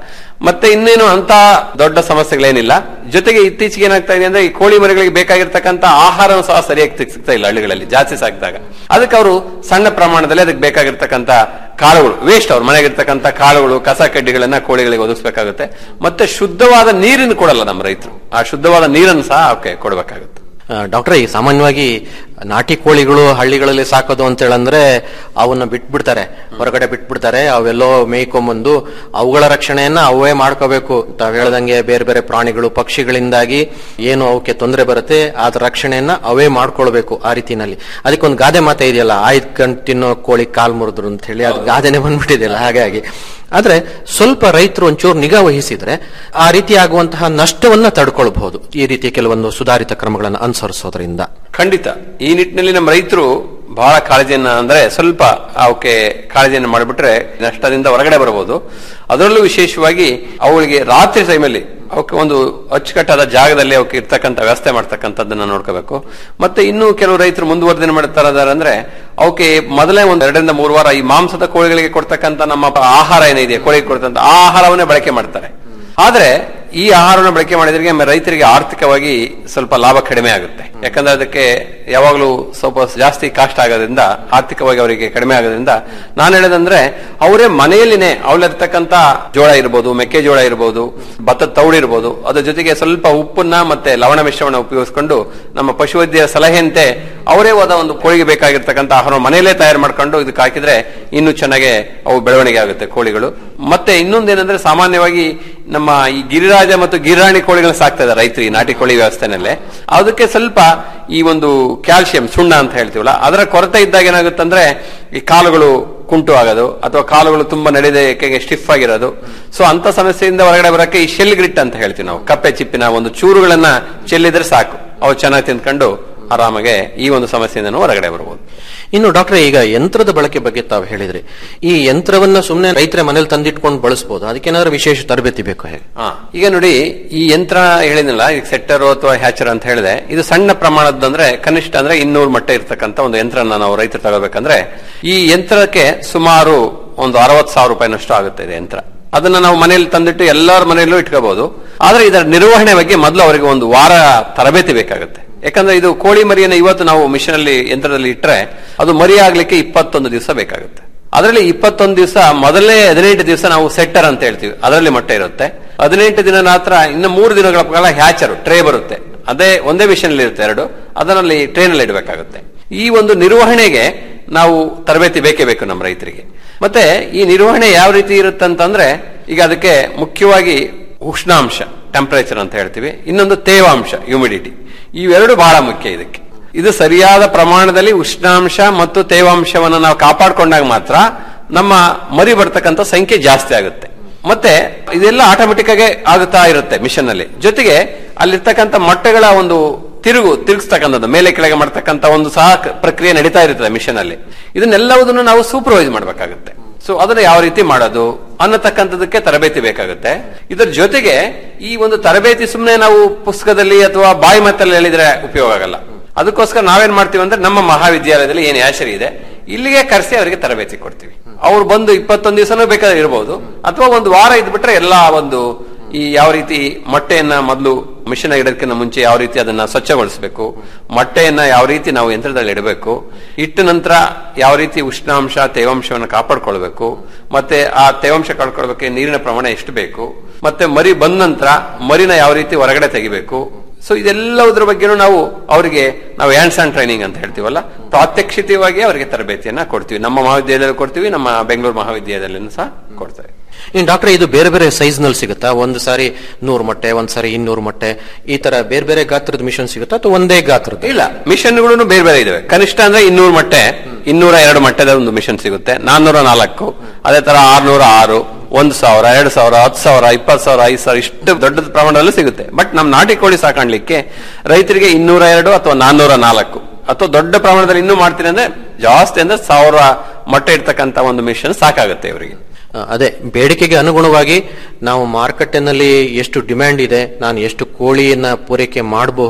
ಮತ್ತೆ ಇನ್ನೇನು ಅಂತ ದೊಡ್ಡ ಸಮಸ್ಯೆಗಳೇನಿಲ್ಲ ಜೊತೆಗೆ ಇತ್ತೀಚೆಗೆ ಏನಾಗ್ತಾ ಇದೆ ಅಂದ್ರೆ ಈ ಕೋಳಿ ಮರಿಗಳಿಗೆ ಬೇಕಾಗಿರ್ತಕ್ಕಂಥ ಆಹಾರ ಸಹ ಸರಿಯಾಗಿ ಸಿಗ್- ಸಿಗ್ತಾ ಇಲ್ಲ ಹಳ್ಳಿಗಳಲ್ಲಿ ಜಾಸ್ತಿ ಸಾಕಿದಾಗ ಅದಕ್ಕೆ ಅವರು ಸಣ್ಣ ಪ್ರಮಾಣದಲ್ಲಿ ಅದಕ್ಕೆ ಬೇಕಾಗಿರ್ತಕ್ಕಂಥ ಕಾಳುಗಳು ವೇಸ್ಟ್ ಅವ್ರ ಮನೆಗಿರ್ತಕ್ಕಂಥ ಕಾಳುಗಳು ಕಸ ಕಡ್ಡಿಗಳನ್ನ ಕೋಳಿಗಳಿಗೆ ಒದಗಿಸಬೇಕಾಗುತ್ತೆ ಮತ್ತೆ ಶುದ್ಧವಾದ ನೀರನ್ನು ಕೊಡಲ್ಲ ನಮ್ಮ ರೈತರು ಆ ಶುದ್ಧವಾದ ನೀರನ್ನು ಸಹ ಅವಕ್ಕೆ ಕೊಡಬೇಕಾಗುತ್ತೆ ಆ, ಡಾಕ್ಟ್ರೆ ಈ ಸಾಮಾನ್ಯವಾಗಿ ನಾಟಿ ಕೋಳಿಗಳು ಹಳ್ಳಿಗಳಲ್ಲಿ ಸಾಕೋದು ಅಂತ ಹೇಳಂದ್ರೆ ಅವನ್ನ ಬಿಟ್ಬಿಡ್ತಾರೆ ಹೊರಗಡೆ ಬಿಟ್ಬಿಡ್ತಾರೆ ಅವೆಲ್ಲೋ ಮೇಯ್ಕೊಂಬಂದು ಅವುಗಳ ರಕ್ಷಣೆಯನ್ನ ಅವೇ ಮಾಡ್ಕೋಬೇಕು ತಾವ್ ಹೇಳ್ದಂಗೆ ಬೇರೆ ಬೇರೆ ಪ್ರಾಣಿಗಳು ಪಕ್ಷಿಗಳಿಂದಾಗಿ ಏನು ಅವಕ್ಕೆ ತೊಂದರೆ ಬರುತ್ತೆ ಅದ್ರ ರಕ್ಷಣೆಯನ್ನ ಅವೇ ಮಾಡ್ಕೊಳ್ಬೇಕು ಆ ರೀತಿನಲ್ಲಿ ಅದಕ್ಕೊಂದು ಗಾದೆ ಮಾತೆ ಇದೆಯಲ್ಲ ಆಯ್ತ್ ಕಣ್ ತಿನ್ನೋ ಕೋಳಿ ಕಾಲ್ ಮುರಿದ್ರು ಅಂತ ಹೇಳಿ ಅದು ಗಾದೆನೆ ಬಂದ್ಬಿಟ್ಟಿದೆಯಲ್ಲ ಹಾಗಾಗಿ ಆದ್ರೆ ಸ್ವಲ್ಪ ರೈತರು ಒಂಚೂರು ನಿಗಾ ವಹಿಸಿದ್ರೆ ಆ ರೀತಿ ಆಗುವಂತಹ ನಷ್ಟವನ್ನ ತಡ್ಕೊಳ್ಬಹುದು ಈ ರೀತಿಯ ಕೆಲವೊಂದು ಸುಧಾರಿತ ಕ್ರಮಗಳನ್ನು ಅನುಸರಿಸೋದ್ರಿಂದ ಖಂಡಿತ ಈ ನಿಟ್ಟಿನಲ್ಲಿ ನಮ್ಮ ರೈತರು ಬಹಳ ಕಾಳಜಿಯನ್ನ ಅಂದ್ರೆ ಸ್ವಲ್ಪ ಅವಕ್ಕೆ ಕಾಳಜಿಯನ್ನು ಮಾಡಿಬಿಟ್ರೆ ನಷ್ಟದಿಂದ ಹೊರಗಡೆ ಬರಬಹುದು ಅದರಲ್ಲೂ ವಿಶೇಷವಾಗಿ ಅವಳಿಗೆ ರಾತ್ರಿ ಟೈಮಲ್ಲಿ ಅವಕ್ಕೆ ಒಂದು ಅಚ್ಚುಕಟ್ಟಾದ ಜಾಗದಲ್ಲಿ ಅವಕ್ಕೆ ಇರ್ತಕ್ಕಂಥ ವ್ಯವಸ್ಥೆ ಮಾಡ್ತಕ್ಕಂಥದ್ದನ್ನ ನೋಡ್ಕೋಬೇಕು ಮತ್ತೆ ಇನ್ನೂ ಕೆಲವು ರೈತರು ಮುಂದುವರ್ಧನೆ ಮಾಡ್ತಾರ ಅಂದ್ರೆ ಅವಕ್ಕೆ ಮೊದಲೇ ಒಂದು ಎರಡರಿಂದ ಮೂರು ವಾರ ಈ ಮಾಂಸದ ಕೋಳಿಗಳಿಗೆ ಕೊಡ್ತಕ್ಕಂಥ ನಮ್ಮ ಆಹಾರ ಏನಿದೆ ಕೋಳಿಗೆ ಕೊಡ್ತಕ್ಕಂಥ ಆ ಆಹಾರವನ್ನೇ ಬಳಕೆ ಮಾಡ್ತಾರೆ ಆದ್ರೆ ಈ ಆಹಾರವನ್ನು ಬಳಕೆ ಮಾಡಿದ್ರೆ ನಮ್ಮ ರೈತರಿಗೆ ಆರ್ಥಿಕವಾಗಿ ಸ್ವಲ್ಪ ಲಾಭ ಕಡಿಮೆ ಆಗುತ್ತೆ ಯಾಕಂದ್ರೆ ಅದಕ್ಕೆ ಯಾವಾಗಲೂ ಸ್ವಲ್ಪ ಜಾಸ್ತಿ ಕಾಸ್ಟ್ ಆಗೋದ್ರಿಂದ ಆರ್ಥಿಕವಾಗಿ ಅವರಿಗೆ ಕಡಿಮೆ ಆಗೋದ್ರಿಂದ ನಾನು ಹೇಳೋದಂದ್ರೆ ಅವರೇ ಮನೆಯಲ್ಲಿನೇ ಅವಳಿರ್ತಕ್ಕಂಥ ಜೋಳ ಇರ್ಬೋದು ಮೆಕ್ಕೆಜೋಳ ಇರ್ಬೋದು ಭತ್ತದ ತೌಡು ಇರ್ಬೋದು ಅದ್ರ ಜೊತೆಗೆ ಸ್ವಲ್ಪ ಉಪ್ಪನ್ನ ಮತ್ತೆ ಲವಣ ಮಿಶ್ರವನ್ನ ಉಪಯೋಗಿಸ್ಕೊಂಡು ನಮ್ಮ ಪಶುವೈದ್ಯ ಸಲಹೆಯಂತೆ ಅವರೇ ಹೋದ ಒಂದು ಕೋಳಿಗೆ ಬೇಕಾಗಿರ್ತಕ್ಕಂಥ ಆಹಾರ ಮನೆಯಲ್ಲೇ ತಯಾರು ಮಾಡ್ಕೊಂಡು ಇದಕ್ಕೆ ಹಾಕಿದ್ರೆ ಇನ್ನೂ ಚೆನ್ನಾಗೆ ಅವು ಬೆಳವಣಿಗೆ ಆಗುತ್ತೆ ಕೋಳಿಗಳು ಮತ್ತೆ ಇನ್ನೊಂದೇನಂದ್ರೆ ಸಾಮಾನ್ಯವಾಗಿ ನಮ್ಮ ಈ ಗಿರಿರಾಜ ಮತ್ತು ಗಿರಿರಾಣಿ ಕೋಳಿಗಳನ್ನ ಸಾಕ್ತಾ ಇದ್ದಾರೆ ರೈತರು ಈ ನಾಟಿ ಕೋಳಿ ವ್ಯವಸ್ಥೆನಲ್ಲೇ ಅದಕ್ಕೆ ಸ್ವಲ್ಪ ಈ ಒಂದು ಕ್ಯಾಲ್ಸಿಯಂ ಸುಣ್ಣ ಅಂತ ಹೇಳ್ತೀವಲ್ಲ ಅದರ ಕೊರತೆ ಇದ್ದಾಗ ಏನಾಗುತ್ತಂದ್ರೆ ಈ ಕಾಲುಗಳು ಕುಂಟು ಆಗೋದು ಅಥವಾ ಕಾಲುಗಳು ತುಂಬಾ ನಡೆದಕ್ಕೆ ಸ್ಟಿಫ್ ಆಗಿರೋದು ಸೊ ಅಂತ ಸಮಸ್ಯೆಯಿಂದ ಹೊರಗಡೆ ಬರಕ್ಕೆ ಈ ಶೆಲ್ ಗ್ರಿಟ್ ಅಂತ ಹೇಳ್ತೀವಿ ನಾವು ಕಪ್ಪೆ ಚಿಪ್ಪಿನ ಒಂದು ಚೂರುಗಳನ್ನ ಚೆಲ್ಲಿದ್ರೆ ಸಾಕು ಅವು ಚೆನ್ನಾಗಿ ತಿಂದ್ಕೊಂಡು ಆರಾಮಾಗೆ ಈ ಒಂದು ಸಮಸ್ಯೆಯಿಂದ ಹೊರಗಡೆ ಬರಬಹುದು ಇನ್ನು ಡಾಕ್ಟರ್ ಈಗ ಯಂತ್ರದ ಬಳಕೆ ಬಗ್ಗೆ ತಾವು ಹೇಳಿದ್ರಿ ಈ ಯಂತ್ರವನ್ನ ಸುಮ್ಮನೆ ರೈತರ ಮನೇಲಿ ತಂದಿಟ್ಕೊಂಡು ಬಳಸಬಹುದು ಅದಕ್ಕೇನಾದ್ರೂ ವಿಶೇಷ ತರಬೇತಿ ಬೇಕು ಹೇಗೆ ಹಾ ಈಗ ನೋಡಿ ಈ ಯಂತ್ರ ಹೇಳಿದ್ನಲ್ಲ ಈಗ ಸೆಟ್ಟರ್ ಅಥವಾ ಹ್ಯಾಚರ್ ಅಂತ ಹೇಳಿದೆ ಇದು ಸಣ್ಣ ಪ್ರಮಾಣದಂದ್ರೆ ಕನಿಷ್ಠ ಅಂದ್ರೆ ಇನ್ನೂರು ಮಟ್ಟ ಇರ್ತಕ್ಕಂಥ ಒಂದು ಯಂತ್ರನ ನಾವು ರೈತರು ತಗೋಬೇಕಂದ್ರೆ ಈ ಯಂತ್ರಕ್ಕೆ ಸುಮಾರು ಒಂದು ಅರವತ್ ಸಾವಿರ ರೂಪಾಯಿನಷ್ಟು ಆಗುತ್ತೆ ಇದು ಯಂತ್ರ ಅದನ್ನ ನಾವು ಮನೆಯಲ್ಲಿ ತಂದಿಟ್ಟು ಎಲ್ಲರ ಮನೆಯಲ್ಲೂ ಇಟ್ಕೋಬಹುದು ಆದ್ರೆ ಇದರ ನಿರ್ವಹಣೆ ಬಗ್ಗೆ ಮೊದಲು ಅವರಿಗೆ ಒಂದು ವಾರ ತರಬೇತಿ ಬೇಕಾಗುತ್ತೆ ಯಾಕಂದ್ರೆ ಇದು ಕೋಳಿ ಮರಿಯನ್ನು ಇವತ್ತು ನಾವು ಮಿಷನ್ ಅಲ್ಲಿ ಯಂತ್ರದಲ್ಲಿ ಇಟ್ಟರೆ ಅದು ಮರಿ ಆಗ್ಲಿಕ್ಕೆ ಇಪ್ಪತ್ತೊಂದು ದಿವಸ ಬೇಕಾಗುತ್ತೆ ಅದರಲ್ಲಿ ಇಪ್ಪತ್ತೊಂದು ದಿವಸ ಮೊದಲನೇ ಹದಿನೆಂಟು ದಿವಸ ನಾವು ಸೆಟ್ಟರ್ ಅಂತ ಹೇಳ್ತೀವಿ ಅದರಲ್ಲಿ ಮೊಟ್ಟೆ ಇರುತ್ತೆ ಹದಿನೆಂಟು ದಿನ ನಂತರ ಇನ್ನು ಮೂರು ದಿನಗಳ ಕಾಲ ಹ್ಯಾಚರ್ ಟ್ರೇ ಬರುತ್ತೆ ಅದೇ ಒಂದೇ ಮಿಷನ್ ಇರುತ್ತೆ ಎರಡು ಅದರಲ್ಲಿ ಟ್ರೇನಲ್ಲಿ ಇಡಬೇಕಾಗುತ್ತೆ ಈ ಒಂದು ನಿರ್ವಹಣೆಗೆ ನಾವು ತರಬೇತಿ ಬೇಕೇ ಬೇಕು ನಮ್ಮ ರೈತರಿಗೆ ಮತ್ತೆ ಈ ನಿರ್ವಹಣೆ ಯಾವ ರೀತಿ ಇರುತ್ತಂತಂದ್ರೆ ಈಗ ಅದಕ್ಕೆ ಮುಖ್ಯವಾಗಿ ಉಷ್ಣಾಂಶ ಟೆಂಪರೇಚರ್ ಅಂತ ಹೇಳ್ತೀವಿ ಇನ್ನೊಂದು ತೇವಾಂಶ ಹ್ಯೂಮಿಡಿಟಿ ಇವೆರಡು ಬಹಳ ಮುಖ್ಯ ಇದಕ್ಕೆ ಇದು ಸರಿಯಾದ ಪ್ರಮಾಣದಲ್ಲಿ ಉಷ್ಣಾಂಶ ಮತ್ತು ತೇವಾಂಶವನ್ನು ನಾವು ಕಾಪಾಡಿಕೊಂಡಾಗ ಮಾತ್ರ ನಮ್ಮ ಮರಿ ಬರ್ತಕ್ಕಂಥ ಸಂಖ್ಯೆ ಜಾಸ್ತಿ ಆಗುತ್ತೆ ಮತ್ತೆ ಇದೆಲ್ಲ ಆಟೋಮೆಟಿಕ್ ಆಗಿ ಆಗುತ್ತಾ ಇರುತ್ತೆ ಮಿಷನ್ ಅಲ್ಲಿ ಜೊತೆಗೆ ಅಲ್ಲಿರ್ತಕ್ಕಂಥ ಮೊಟ್ಟೆಗಳ ಒಂದು ತಿರುಗು ತಿರುಗಿಸ್ತಕ್ಕಂಥದ್ದು ಮೇಲೆ ಕೆಳಗೆ ಮಾಡ್ತಕ್ಕಂಥ ಒಂದು ಸಹ ಕ- ಪ್ರಕ್ರಿಯೆ ನಡೀತಾ ಇರ್ತದೆ ಮಿಷನ್ ಅಲ್ಲಿ ಇದನ್ನೆಲ್ಲವುದನ್ನು ನಾವು ಸೂಪರ್ವೈಸ್ ಮಾಡಬೇಕಾಗುತ್ತೆ ಸೊ ಅದನ್ನ ಯಾವ ರೀತಿ ಮಾಡೋದು ಅನ್ನತಕ್ಕಂಥದಕ್ಕೆ ತರಬೇತಿ ಬೇಕಾಗುತ್ತೆ ಇದರ ಜೊತೆಗೆ ಈ ಒಂದು ತರಬೇತಿ ಸುಮ್ಮನೆ ನಾವು ಪುಸ್ತಕದಲ್ಲಿ ಅಥವಾ ಬಾಯಿ ಮಾತಲ್ಲಿ ಹೇಳಿದ್ರೆ ಉಪಯೋಗ ಆಗಲ್ಲ ಅದಕ್ಕೋಸ್ಕರ ನಾವೇನ್ ಮಾಡ್ತೀವಿ ಅಂದ್ರೆ ನಮ್ಮ ಮಹಾವಿದ್ಯಾಲಯದಲ್ಲಿ ಏನ್ ಆಶರಿ ಇದೆ ಇಲ್ಲಿಗೆ ಕರೆಸಿ ಅವರಿಗೆ ತರಬೇತಿ ಕೊಡ್ತೀವಿ ಅವ್ರು ಬಂದು ಇಪ್ಪತ್ತೊಂದು ದಿವಸನೂ ಬೇಕಾದ್ರೆ ಇರಬಹುದು ಅಥವಾ ಒಂದು ವಾರ ಇದ್ಬಿಟ್ರೆ ಎಲ್ಲಾ ಒಂದು ಈ ಯಾವ ರೀತಿ ಮೊಟ್ಟೆಯನ್ನ ಮೊದಲು ಮಿಷನ್ ಇಡೋದಕ್ಕಿಂತ ಮುಂಚೆ ಯಾವ ರೀತಿ ಅದನ್ನ ಸ್ವಚ್ಛಗೊಳಿಸಬೇಕು ಮೊಟ್ಟೆಯನ್ನ ಯಾವ ರೀತಿ ನಾವು ಯಂತ್ರದಲ್ಲಿ ಇಡಬೇಕು ಇಟ್ಟ ನಂತರ ಯಾವ ರೀತಿ ಉಷ್ಣಾಂಶ ತೇವಾಂಶವನ್ನು ಕಾಪಾಡ್ಕೊಳ್ಬೇಕು ಮತ್ತೆ ಆ ತೇವಾಂಶ ಕಾಪಾಡ್ಕೊಳ್ಬೇಕು ನೀರಿನ ಪ್ರಮಾಣ ಎಷ್ಟು ಬೇಕು ಮತ್ತೆ ಮರಿ ಬಂದ ನಂತರ ಮರಿನ ಯಾವ ರೀತಿ ಹೊರಗಡೆ ತೆಗಿಬೇಕು ಸೊ ಇದೆಲ್ಲದರ ಬಗ್ಗೆನೂ ನಾವು ಅವರಿಗೆ ನಾವು ಹ್ಯಾಂಡ್ಸ್ ಆನ್ ಟ್ರೈನಿಂಗ್ ಅಂತ ಹೇಳ್ತೀವಲ್ಲ ಪ್ರಾತ್ಯಕ್ಷಿತವಾಗಿ ಅವರಿಗೆ ತರಬೇತಿಯನ್ನ ಕೊಡ್ತೀವಿ ನಮ್ಮ ಮಹಾವಿದ್ಯಾಲಯದಲ್ಲಿ ಕೊಡ್ತೀವಿ ನಮ್ಮ ಬೆಂಗಳೂರು ಮಹಾವಿದ್ಯಾಲಯದಲ್ಲೂ ಸಹ ಕೊಡ್ತೇವೆ ಇನ್ನು ಡಾಕ್ಟರ್ ಇದು ಬೇರೆ ಬೇರೆ ಸೈಜ್ ನಲ್ಲಿ ಸಿಗುತ್ತಾ ಒಂದು ಸಾರಿ ನೂರು ಮೊಟ್ಟೆ ಒಂದ್ ಸಾರಿ ಇನ್ನೂರು ಮೊಟ್ಟೆ ಈ ತರ ಬೇರೆ ಬೇರೆ ಗಾತ್ರದ ಮಿಷನ್ ಸಿಗುತ್ತಾ ಅಥವಾ ಒಂದೇ ಗಾತ್ರದ ಇಲ್ಲ ಮಿಷನ್ಗಳು ಬೇರೆ ಬೇರೆ ಇದಾವೆ ಕನಿಷ್ಠ ಅಂದ್ರೆ ಇನ್ನೂರು ಮೊಟ್ಟೆ ಇನ್ನೂರ ಎರಡು ಮೊಟ್ಟೆದ ಒಂದು ಮಿಷನ್ ಸಿಗುತ್ತೆ ನಾನ್ನೂರ ನಾಲ್ಕು ಅದೇ ತರ ಆರ್ನೂರ ಆರು ಒಂದ್ ಸಾವಿರ ಎರಡ್ ಸಾವಿರ ಹತ್ತು ಸಾವಿರ ಇಪ್ಪತ್ತು ಸಾವಿರ ಐದು ಸಾವಿರ ಇಷ್ಟು ದೊಡ್ಡ ಪ್ರಮಾಣದಲ್ಲೂ ಸಿಗುತ್ತೆ ಬಟ್ ನಮ್ ನಾಟಿ ಕೋಳಿ ಸಾಕಾಣ್ಲಿಕ್ಕೆ ರೈತರಿಗೆ ಇನ್ನೂರ ಎರಡು ಅಥವಾ ನಾನ್ನೂರ ನಾಲ್ಕು ಅಥವಾ ದೊಡ್ಡ ಪ್ರಮಾಣದಲ್ಲಿ ಇನ್ನೂ ಮಾಡ್ತೀನಿ ಅಂದ್ರೆ ಜಾಸ್ತಿ ಅಂದ್ರೆ ಸಾವಿರ ಮೊಟ್ಟೆ ಇರ್ತಕ್ಕಂತ ಒಂದು ಮಿಷನ್ ಸಾಕಾಗುತ್ತೆ ಇವರಿಗೆ ಆ, ಅದೇ ಬೇಡಿಕೆಗೆ ಅನುಗುಣವಾಗಿ ನಾವು ಮಾರುಕಟ್ಟೆನಲ್ಲಿ ಎಷ್ಟು ಡಿಮ್ಯಾಂಡ್ ಇದೆ ನಾನು ಎಷ್ಟು ಕೋಳಿಯನ್ನ ಪೂರೈಕೆ ಮಾಡಬಹುದು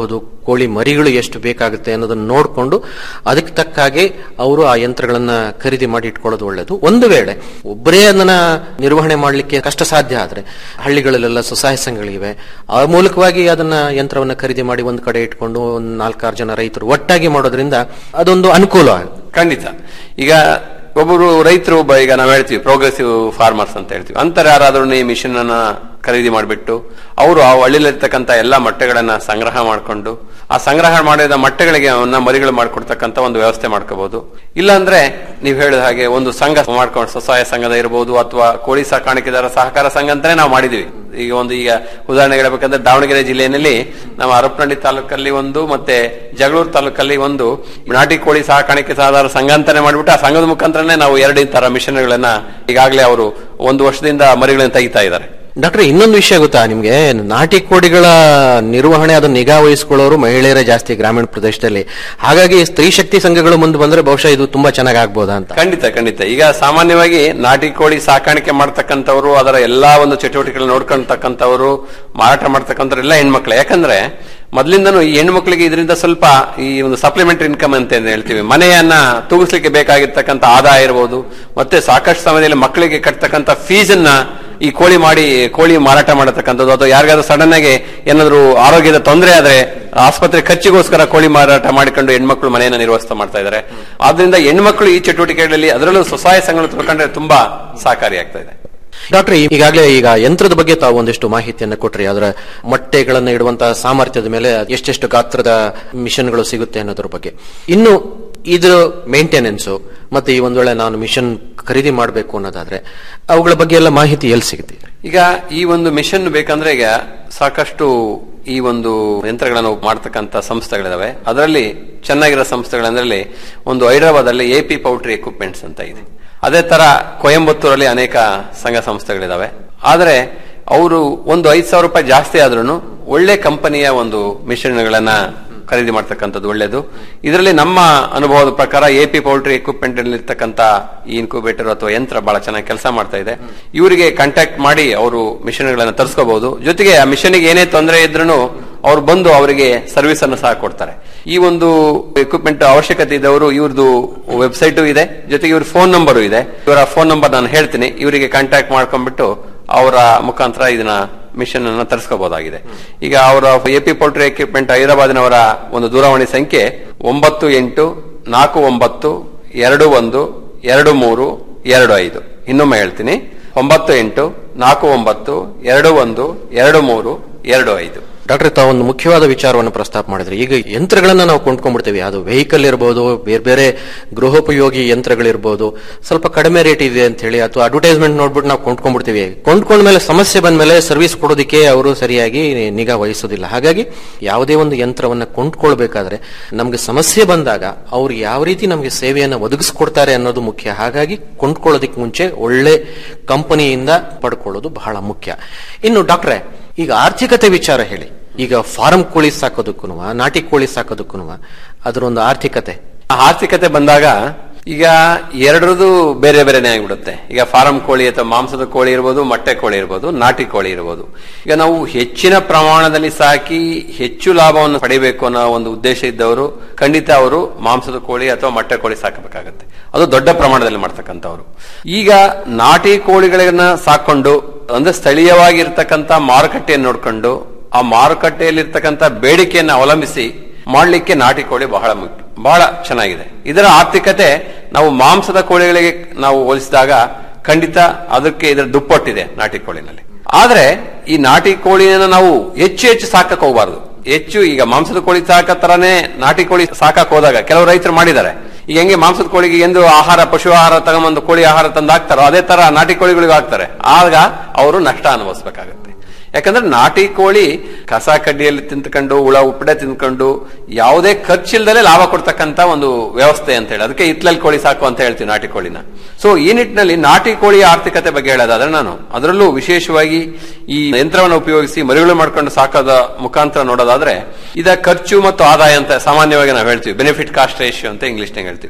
ಕೋಳಿ ಮರಿಗಳು ಎಷ್ಟು ಬೇಕಾಗುತ್ತೆ ಅನ್ನೋದನ್ನ ನೋಡಿಕೊಂಡು ಅದಕ್ಕೆ ತಕ್ಕ ಹಾಗೆ ಅವರು ಆ ಯಂತ್ರಗಳನ್ನ ಖರೀದಿ ಮಾಡಿ ಇಟ್ಕೊಳ್ಳೋದು ಒಳ್ಳೇದು ಒಂದು ವೇಳೆ ಒಬ್ಬರೇ ಅದನ್ನ ನಿರ್ವಹಣೆ ಮಾಡಲಿಕ್ಕೆ ಕಷ್ಟ ಸಾಧ್ಯ ಆದ್ರೆ ಹಳ್ಳಿಗಳಲ್ಲೆಲ್ಲ ಸ್ವಸಹಾಯ ಸಂಘಗಳಿವೆ ಆ ಮೂಲಕವಾಗಿ ಅದನ್ನ ಯಂತ್ರವನ್ನ ಖರೀದಿ ಮಾಡಿ ಒಂದು ಕಡೆ ಇಟ್ಕೊಂಡು ಒಂದು ನಾಲ್ಕಾರು ಜನ ರೈತರು ಒಟ್ಟಾಗಿ ಮಾಡೋದ್ರಿಂದ ಅದೊಂದು ಅನುಕೂಲ ಆಗುತ್ತೆ ಖಂಡಿತ ಈಗ ಒಬ್ಬರು ರೈತರು ಒಬ್ಬ ಈಗ ನಾವು ಹೇಳ್ತೀವಿ ಪ್ರೋಗ್ರೆಸಿವ್ ಫಾರ್ಮರ್ಸ್ ಅಂತ ಹೇಳ್ತೀವಿ ಅಂತರ ಯಾರಾದ್ರೂ ಈ ಮಿಷನ್ ಅನ್ನ ಖರೀದಿ ಮಾಡಿಬಿಟ್ಟು ಅವರು ಆ ಹಳ್ಳಿಲಿರ್ತಕ್ಕಂಥ ಎಲ್ಲಾ ಮೊಟ್ಟೆಗಳನ್ನ ಸಂಗ್ರಹ ಮಾಡಿಕೊಂಡು ಆ ಸಂಗ್ರಹ ಮಾಡಿದ ಮೊಟ್ಟೆಗಳಿಗೆ ಅವನ್ನ ಮರಿಗಳು ಮಾಡ್ಕೊಡ್ತಕ್ಕಂಥ ಒಂದು ವ್ಯವಸ್ಥೆ ಮಾಡ್ಕೋಬಹುದು ಇಲ್ಲಾಂದ್ರೆ ನೀವು ಹೇಳಿದ ಹಾಗೆ ಒಂದು ಸಂಘ ಮಾಡ್ಕೊಂಡು ಸ್ವಸಹಾಯ ಸಂಘದ ಇರಬಹುದು ಅಥವಾ ಕೋಳಿ ಸಾಕಾಣಿಕೆದಾರ ಸಹಕಾರ ಸಂಘ ಅಂತಾನೆ ನಾವು ಮಾಡಿದೀವಿ ಈಗ ಒಂದು ಈಗ ಉದಾಹರಣೆ ಹೇಳ್ಬೇಕಂದ್ರೆ ದಾವಣಗೆರೆ ಜಿಲ್ಲೆಯಲ್ಲಿ ನಮ್ಮ ಹರಪನಹಳ್ಳಿ ತಾಲೂಕಲ್ಲಿ ಒಂದು ಮತ್ತೆ ಜಗಳೂರು ತಾಲೂಕಲ್ಲಿ ಒಂದು ನಾಟಿ ಕೋಳಿ ಸಾಕಾಣಿಕೆ ಸಹಕಾರ ಸಂಘ ಅಂತಾನೆ ಮಾಡ್ಬಿಟ್ಟು ಆ ಸಂಘದ ಮುಖಾಂತರನೇ ನಾವು ಎರಡು ತರ ಮಿಷನ್ಗಳನ್ನ ಈಗಾಗಲೇ ಅವರು ಒಂದು ವರ್ಷದಿಂದ ಮರಿಗಳನ್ನ ತೆಗಿತಾ ಇದ್ದಾರೆ ಡಾಕ್ಟರ್ ಇನ್ನೊಂದು ವಿಷಯ ಗೊತ್ತಾ ನಿಮ್ಗೆ ನಾಟಿ ಕೋಳಿಗಳ ನಿರ್ವಹಣೆ ಅದನ್ನ ನಿಗಾ ವಹಿಸಿಕೊಳ್ಳೋರು ಮಹಿಳೆಯರೇ ಜಾಸ್ತಿ ಗ್ರಾಮೀಣ ಪ್ರದೇಶದಲ್ಲಿ ಹಾಗಾಗಿ ಸ್ತ್ರೀ ಶಕ್ತಿ ಸಂಘಗಳು ಮುಂದೆ ಬಂದ್ರೆ ಬಹುಶಃ ಇದು ತುಂಬಾ ಚೆನ್ನಾಗಿ ಆಗ್ಬೋದಾ ಅಂತ ಖಂಡಿತ ಖಂಡಿತ ಈಗ ಸಾಮಾನ್ಯವಾಗಿ ನಾಟಿ ಕೋಳಿ ಸಾಕಾಣಿಕೆ ಮಾಡ್ತಕ್ಕಂಥವ್ರು ಅದರ ಎಲ್ಲಾ ಒಂದು ಚಟುವಟಿಕೆಗಳು ನೋಡ್ಕೊಂತಕ್ಕಂಥವ್ರು ಮಾರಾಟ ಮಾಡ್ತಕ್ಕಂಥವ್ರು ಎಲ್ಲ ಹೆಣ್ಮಕ್ಳು ಯಾಕಂದ್ರೆ ಮೊದ್ಲಿಂದನೂ ಈ ಹೆಣ್ಮಕ್ಳಿಗೆ ಇದರಿಂದ ಸ್ವಲ್ಪ ಈ ಒಂದು ಸಪ್ಲಿಮೆಂಟರಿ ಇನ್ಕಮ್ ಅಂತ ಏನ್ ಹೇಳ್ತೀವಿ ಮನೆಯನ್ನ ತೂಗಿಸ್ಲಿಕ್ಕೆ ಬೇಕಾಗಿರ್ತಕ್ಕಂಥ ಆದಾಯ ಇರಬಹುದು ಮತ್ತೆ ಸಾಕಷ್ಟು ಸಮಯದಲ್ಲಿ ಮಕ್ಕಳಿಗೆ ಕಟ್ತಕ್ಕಂಥ ಫೀಸನ್ನ ಈ ಕೋಳಿ ಮಾಡಿ ಕೋಳಿ ಮಾರಾಟ ಮಾಡತಕ್ಕಂಥದ್ದು ಅಥವಾ ಯಾರಿಗಾದ್ರೂ ಸಡನ್ ಆಗಿ ಏನಾದ್ರು ಆರೋಗ್ಯದ ತೊಂದರೆ ಆದ್ರೆ ಆಸ್ಪತ್ರೆ ಖರ್ಚಿಗೋಸ್ಕರ ಕೋಳಿ ಮಾರಾಟ ಮಾಡಿಕೊಂಡು ಹೆಣ್ಮಕ್ಳು ಮನೆಯನ್ನ ನಿರ್ವಹಿಸ್ತಾ ಮಾಡ್ತಾ ಇದ್ದಾರೆ ಆದ್ರಿಂದ ಹೆಣ್ಮಕ್ಳು ಈ ಚಟುವಟಿಕೆಗಳಲ್ಲಿ ಅದರಲ್ಲೂ ಸ್ವಸಹಾಯ ಸಂಘಗಳು ತಿಳ್ಕೊಂಡ್ರೆ ತುಂಬಾ ಸಹಕಾರಿಯಾಗ್ತಾ ಇದೆ ಡಾಕ್ಟರ್ ಈಗಾಗಲೇ ಈಗ ಯಂತ್ರದ ಬಗ್ಗೆ ತಾವು ಒಂದಿಷ್ಟು ಮಾಹಿತಿಯನ್ನು ಕೊಟ್ರಿ ಅದರ ಮೊಟ್ಟೆಗಳನ್ನು ಇಡುವಂತಹ ಸಾಮರ್ಥ್ಯದ ಮೇಲೆ ಎಷ್ಟೆಷ್ಟು ಗಾತ್ರದ ಮಿಷನ್ಗಳು ಸಿಗುತ್ತೆ ಅನ್ನೋದ್ರ ಬಗ್ಗೆ ಇನ್ನು ಇದ್ರ ಮೇಂಟೆನೆನ್ಸ್ ಮತ್ತೆ ಈ ಒಂದ್ ವೇಳೆ ನಾನು ಮಿಷನ್ ಖರೀದಿ ಮಾಡಬೇಕು ಅನ್ನೋದಾದ್ರೆ ಅವುಗಳ ಬಗ್ಗೆ ಎಲ್ಲ ಮಾಹಿತಿ ಎಲ್ಲಿ ಸಿಗುತ್ತೆ ಈಗ ಈ ಒಂದು ಮಿಷನ್ ಬೇಕಂದ್ರೆ ಈಗ ಸಾಕಷ್ಟು ಈ ಒಂದು ಯಂತ್ರಗಳನ್ನು ಮಾಡ್ತಕ್ಕಂಥ ಸಂಸ್ಥೆಗಳಿದಾವೆ ಅದರಲ್ಲಿ ಚೆನ್ನಾಗಿರೋ ಸಂಸ್ಥೆಗಳಂದ್ರಲ್ಲಿ ಒಂದು ಹೈದರಾಬಾದ್ ಅಲ್ಲಿ ಎ ಪಿ ಪೌಲ್ಟ್ರಿ ಎಕ್ವಿಪ್ಮೆಂಟ್ಸ್ ಅಂತ ಇದೆ ಅದೇ ತರ ಕೊಯಂಬತ್ತೂರಲ್ಲಿ ಅನೇಕ ಸಂಘ ಸಂಸ್ಥೆಗಳಿದಾವೆ ಆದ್ರೆ ಅವರು ಒಂದು ಐದ್ ಸಾವಿರ ರೂಪಾಯಿ ಜಾಸ್ತಿ ಆದ್ರೂ ಒಳ್ಳೆ ಕಂಪನಿಯ ಒಂದು ಮಿಷನ್ಗಳನ್ನ ಖರೀದಿ ಮಾಡ್ತಕ್ಕಂಥದ್ದು ಒಳ್ಳೇದು ಇದರಲ್ಲಿ ನಮ್ಮ ಅನುಭವದ ಪ್ರಕಾರ ಎ ಪಿ ಪೌಲ್ಟ್ರಿ ಎಕ್ವಿಪ್ಮೆಂಟ್ ಇರ್ತಕ್ಕಂಥ ಈ ಇನ್ಕ್ಯುಬೇಟರ್ ಅಥವಾ ಯಂತ್ರ ಬಹಳ ಚೆನ್ನಾಗಿ ಕೆಲಸ ಮಾಡ್ತಾ ಇದೆ ಇವರಿಗೆ ಕಾಂಟ್ಯಾಕ್ಟ್ ಮಾಡಿ ಅವರು ಮಿಷನ್ಗಳನ್ನ ತರಿಸ್ಕೋಬಹುದು ಜೊತೆಗೆ ಆ ಮಿಷನ್ಗೆ ಏನೇ ತೊಂದರೆ ಇದ್ರೂ ಅವ್ರು ಬಂದು ಅವರಿಗೆ ಸರ್ವಿಸ್ ಅನ್ನು ಸಹ ಕೊಡ್ತಾರೆ ಈ ಒಂದು ಎಕ್ವಿಪ್ಮೆಂಟ್ ಅವಶ್ಯಕತೆ ಇದ್ದವರು ಇವ್ರದ್ದು ವೆಬ್ಸೈಟ್ ಇದೆ ಜೊತೆಗೆ ಇವ್ರ ಫೋನ್ ನಂಬರು ಇದೆ ಇವರ ಫೋನ್ ನಂಬರ್ ನಾನು ಹೇಳ್ತೀನಿ ಇವರಿಗೆ ಕಾಂಟ್ಯಾಕ್ಟ್ ಮಾಡ್ಕೊಂಡ್ಬಿಟ್ಟು ಅವರ ಮುಖಾಂತರ ಇದನ್ನ ಮಿಷನ್ ಅನ್ನ ತರಿಸ್ಕೋಬಹುದಾಗಿದೆ ಈಗ ಅವರ ಎಪಿ ಪೋಲ್ಟ್ರಿ ಎಕ್ವಿಪ್ಮೆಂಟ್ ಹೈದರಾಬಾದಿನವರ ಒಂದು ದೂರವಾಣಿ ಸಂಖ್ಯೆ ಒಂಬತ್ತು ಎಂಟು ನಾಲ್ಕು ಒಂಬತ್ತು ಎರಡು ಒಂದು ಎರಡು ಮೂರು ಎರಡು ಐದು ಇನ್ನೊಮ್ಮೆ ಹೇಳ್ತೀನಿ ಒಂಬತ್ತು ಎಂಟು ನಾಲ್ಕು ಒಂಬತ್ತು ಎರಡು ಒಂದು ಎರಡು ಮೂರು ಎರಡು ಐದು ಡಾಕ್ಟರ್ ತಾವು ಒಂದು ಮುಖ್ಯವಾದ ವಿಚಾರವನ್ನು ಪ್ರಸ್ತಾಪ ಮಾಡಿದ್ರೆ ಈಗ ಯಂತ್ರಗಳನ್ನ ನಾವು ಕೊಂಡ್ಕೊಂಡ್ಬಿಡ್ತೀವಿ ಅದು ವೆಹಿಕಲ್ ಇರಬಹುದು ಬೇರೆ ಬೇರೆ ಗೃಹೋಪಯೋಗಿ ಯಂತ್ರಗಳಿರ್ಬೋದು ಸ್ವಲ್ಪ ಕಡಿಮೆ ರೇಟ್ ಇದೆ ಅಂತ ಹೇಳಿ ಅಥವಾ ಅಡ್ವರ್ಟೈಸ್ಮೆಂಟ್ ನೋಡ್ಬಿಟ್ಟು ನಾವು ಕೊಂಡ್ಕೊಂಡ್ಬಿಡ್ತೀವಿ ಕೊಂಡ್ಕೊಂಡ್ಮೇಲೆ ಸಮಸ್ಯೆ ಬಂದ್ಮೇಲೆ ಸರ್ವಿಸ್ ಕೊಡೋದಕ್ಕೆ ಅವರು ಸರಿಯಾಗಿ ನಿಗಾ ವಹಿಸೋದಿಲ್ಲ ಹಾಗಾಗಿ ಯಾವುದೇ ಒಂದು ಯಂತ್ರವನ್ನ ಕೊಂಡ್ಕೊಳ್ಬೇಕಾದ್ರೆ ನಮ್ಗೆ ಸಮಸ್ಯೆ ಬಂದಾಗ ಅವ್ರು ಯಾವ ರೀತಿ ನಮಗೆ ಸೇವೆಯನ್ನು ಒದಗಿಸ್ಕೊಡ್ತಾರೆ ಅನ್ನೋದು ಮುಖ್ಯ ಹಾಗಾಗಿ ಕೊಂಡ್ಕೊಳ್ಳೋದಕ್ಕೆ ಮುಂಚೆ ಒಳ್ಳೆ ಕಂಪನಿಯಿಂದ ಪಡ್ಕೊಳ್ಳೋದು ಬಹಳ ಮುಖ್ಯ ಇನ್ನು ಡಾಕ್ಟ್ರೆ ಈಗ ಆರ್ಥಿಕತೆ ವಿಚಾರ ಹೇಳಿ ಈಗ ಫಾರಂ ಕೋಳಿ ಸಾಕೋದಕ್ಕೂ ನಾಟಿ ಕೋಳಿ ಸಾಕೋದಕ್ಕೂ ಅದರೊಂದು ಆರ್ಥಿಕತೆ ಆ ಆರ್ಥಿಕತೆ ಬಂದಾಗ ಈಗ ಎರಡರದು ಬೇರೆ ಬೇರೆನೆ ಆಗಿಬಿಡುತ್ತೆ ಈಗ ಫಾರಂ ಕೋಳಿ ಅಥವಾ ಮಾಂಸದ ಕೋಳಿ ಇರ್ಬೋದು ಮೊಟ್ಟೆ ಕೋಳಿ ಇರ್ಬೋದು ನಾಟಿ ಕೋಳಿ ಇರ್ಬೋದು ಈಗ ನಾವು ಹೆಚ್ಚಿನ ಪ್ರಮಾಣದಲ್ಲಿ ಸಾಕಿ ಹೆಚ್ಚು ಲಾಭವನ್ನು ಪಡಿಬೇಕು ಅನ್ನೋ ಒಂದು ಉದ್ದೇಶ ಇದ್ದವರು ಖಂಡಿತ ಅವರು ಮಾಂಸದ ಕೋಳಿ ಅಥವಾ ಮೊಟ್ಟೆ ಕೋಳಿ ಸಾಕಬೇಕಾಗತ್ತೆ ಅದು ದೊಡ್ಡ ಪ್ರಮಾಣದಲ್ಲಿ ಮಾಡ್ತಕ್ಕಂಥವ್ರು ಈಗ ನಾಟಿ ಕೋಳಿಗಳನ್ನ ಸಾಕೊಂಡು ಅಂದ್ರೆ ಸ್ಥಳೀಯವಾಗಿರ್ತಕ್ಕಂಥ ಮಾರುಕಟ್ಟೆಯನ್ನು ನೋಡ್ಕೊಂಡು ಆ ಮಾರುಕಟ್ಟೆಯಲ್ಲಿರ್ತಕ್ಕಂಥ ಬೇಡಿಕೆಯನ್ನು ಅವಲಂಬಿಸಿ ಮಾಡಲಿಕ್ಕೆ ನಾಟಿ ಕೋಳಿ ಬಹಳ ಮುಖ್ಯ ಬಹಳ ಚೆನ್ನಾಗಿದೆ ಇದರ ಆರ್ಥಿಕತೆ ನಾವು ಮಾಂಸದ ಕೋಳಿಗಳಿಗೆ ನಾವು ಹೋಲಿಸಿದಾಗ ಖಂಡಿತ ಅದಕ್ಕೆ ಇದರ ದುಪ್ಪಟ್ಟಿದೆ ನಾಟಿ ಕೋಳಿನಲ್ಲಿ ಆದ್ರೆ ಈ ನಾಟಿ ಕೋಳಿಯನ್ನು ನಾವು ಹೆಚ್ಚು ಹೆಚ್ಚು ಸಾಕಕ್ ಹೋಗಬಾರ್ದು ಹೆಚ್ಚು ಈಗ ಮಾಂಸದ ಕೋಳಿ ಸಾಕ ತರನೇ ನಾಟಿ ಕೋಳಿ ಸಾಕಕ್ ಹೋದಾಗ ಕೆಲವು ರೈತರು ಮಾಡಿದ್ದಾರೆ ಈಗ ಹೆಂಗೆ ಮಾಂಸದ ಕೋಳಿಗೆ ಎಂದು ಆಹಾರ ಪಶು ಆಹಾರ ತಗೊಂಬಂದು ಕೋಳಿ ಆಹಾರ ತಂದು ಹಾಕ್ತಾರೋ ಅದೇ ತರ ನಾಟಿ ಕೋಳಿಗಳಿಗೂ ಹಾಕ್ತಾರೆ ಆಗ ಅವರು ನಷ್ಟ ಅನುಭವಿಸಬೇಕಾಗುತ್ತೆ ಯಾಕಂದ್ರೆ ನಾಟಿ ಕೋಳಿ ಕಸ ಕಡ್ಡಿಯಲ್ಲಿ ತಿಂದ್ಕೊಂಡು ಹುಳ ಉಪ್ಪಡೆ ತಿಂದ್ಕೊಂಡು ಯಾವುದೇ ಖರ್ಚಿಲ್ದಲೇ ಲಾಭ ಕೊಡ್ತಕ್ಕಂತ ಒಂದು ವ್ಯವಸ್ಥೆ ಅಂತ ಹೇಳಿ ಅದಕ್ಕೆ ಇತ್ಲಲ್ ಕೋಳಿ ಸಾಕು ಅಂತ ಹೇಳ್ತೀವಿ ನಾಟಿ ಕೋಳಿನ ಸೊ ಈ ನಿಟ್ಟಿನಲ್ಲಿ ನಾಟಿ ಕೋಳಿಯ ಆರ್ಥಿಕತೆ ಬಗ್ಗೆ ಹೇಳೋದಾದ್ರೆ ನಾನು ಅದರಲ್ಲೂ ವಿಶೇಷವಾಗಿ ಈ ಯಂತ್ರವನ್ನು ಉಪಯೋಗಿಸಿ ಮರಿಗಳು ಮಾಡ್ಕೊಂಡು ಸಾಕೋದ ಮುಖಾಂತರ ನೋಡೋದಾದ್ರೆ ಇದ ಖರ್ಚು ಮತ್ತು ಆದಾಯ ಅಂತ ಸಾಮಾನ್ಯವಾಗಿ ನಾವು ಹೇಳ್ತೀವಿ ಬೆನಿಫಿಟ್ ಕಾಸ್ಟ್ ರೇಷಿಯೋ ಅಂತ ಇಂಗ್ಲಿಷ್ನಾಗ ಹೇಳ್ತೀವಿ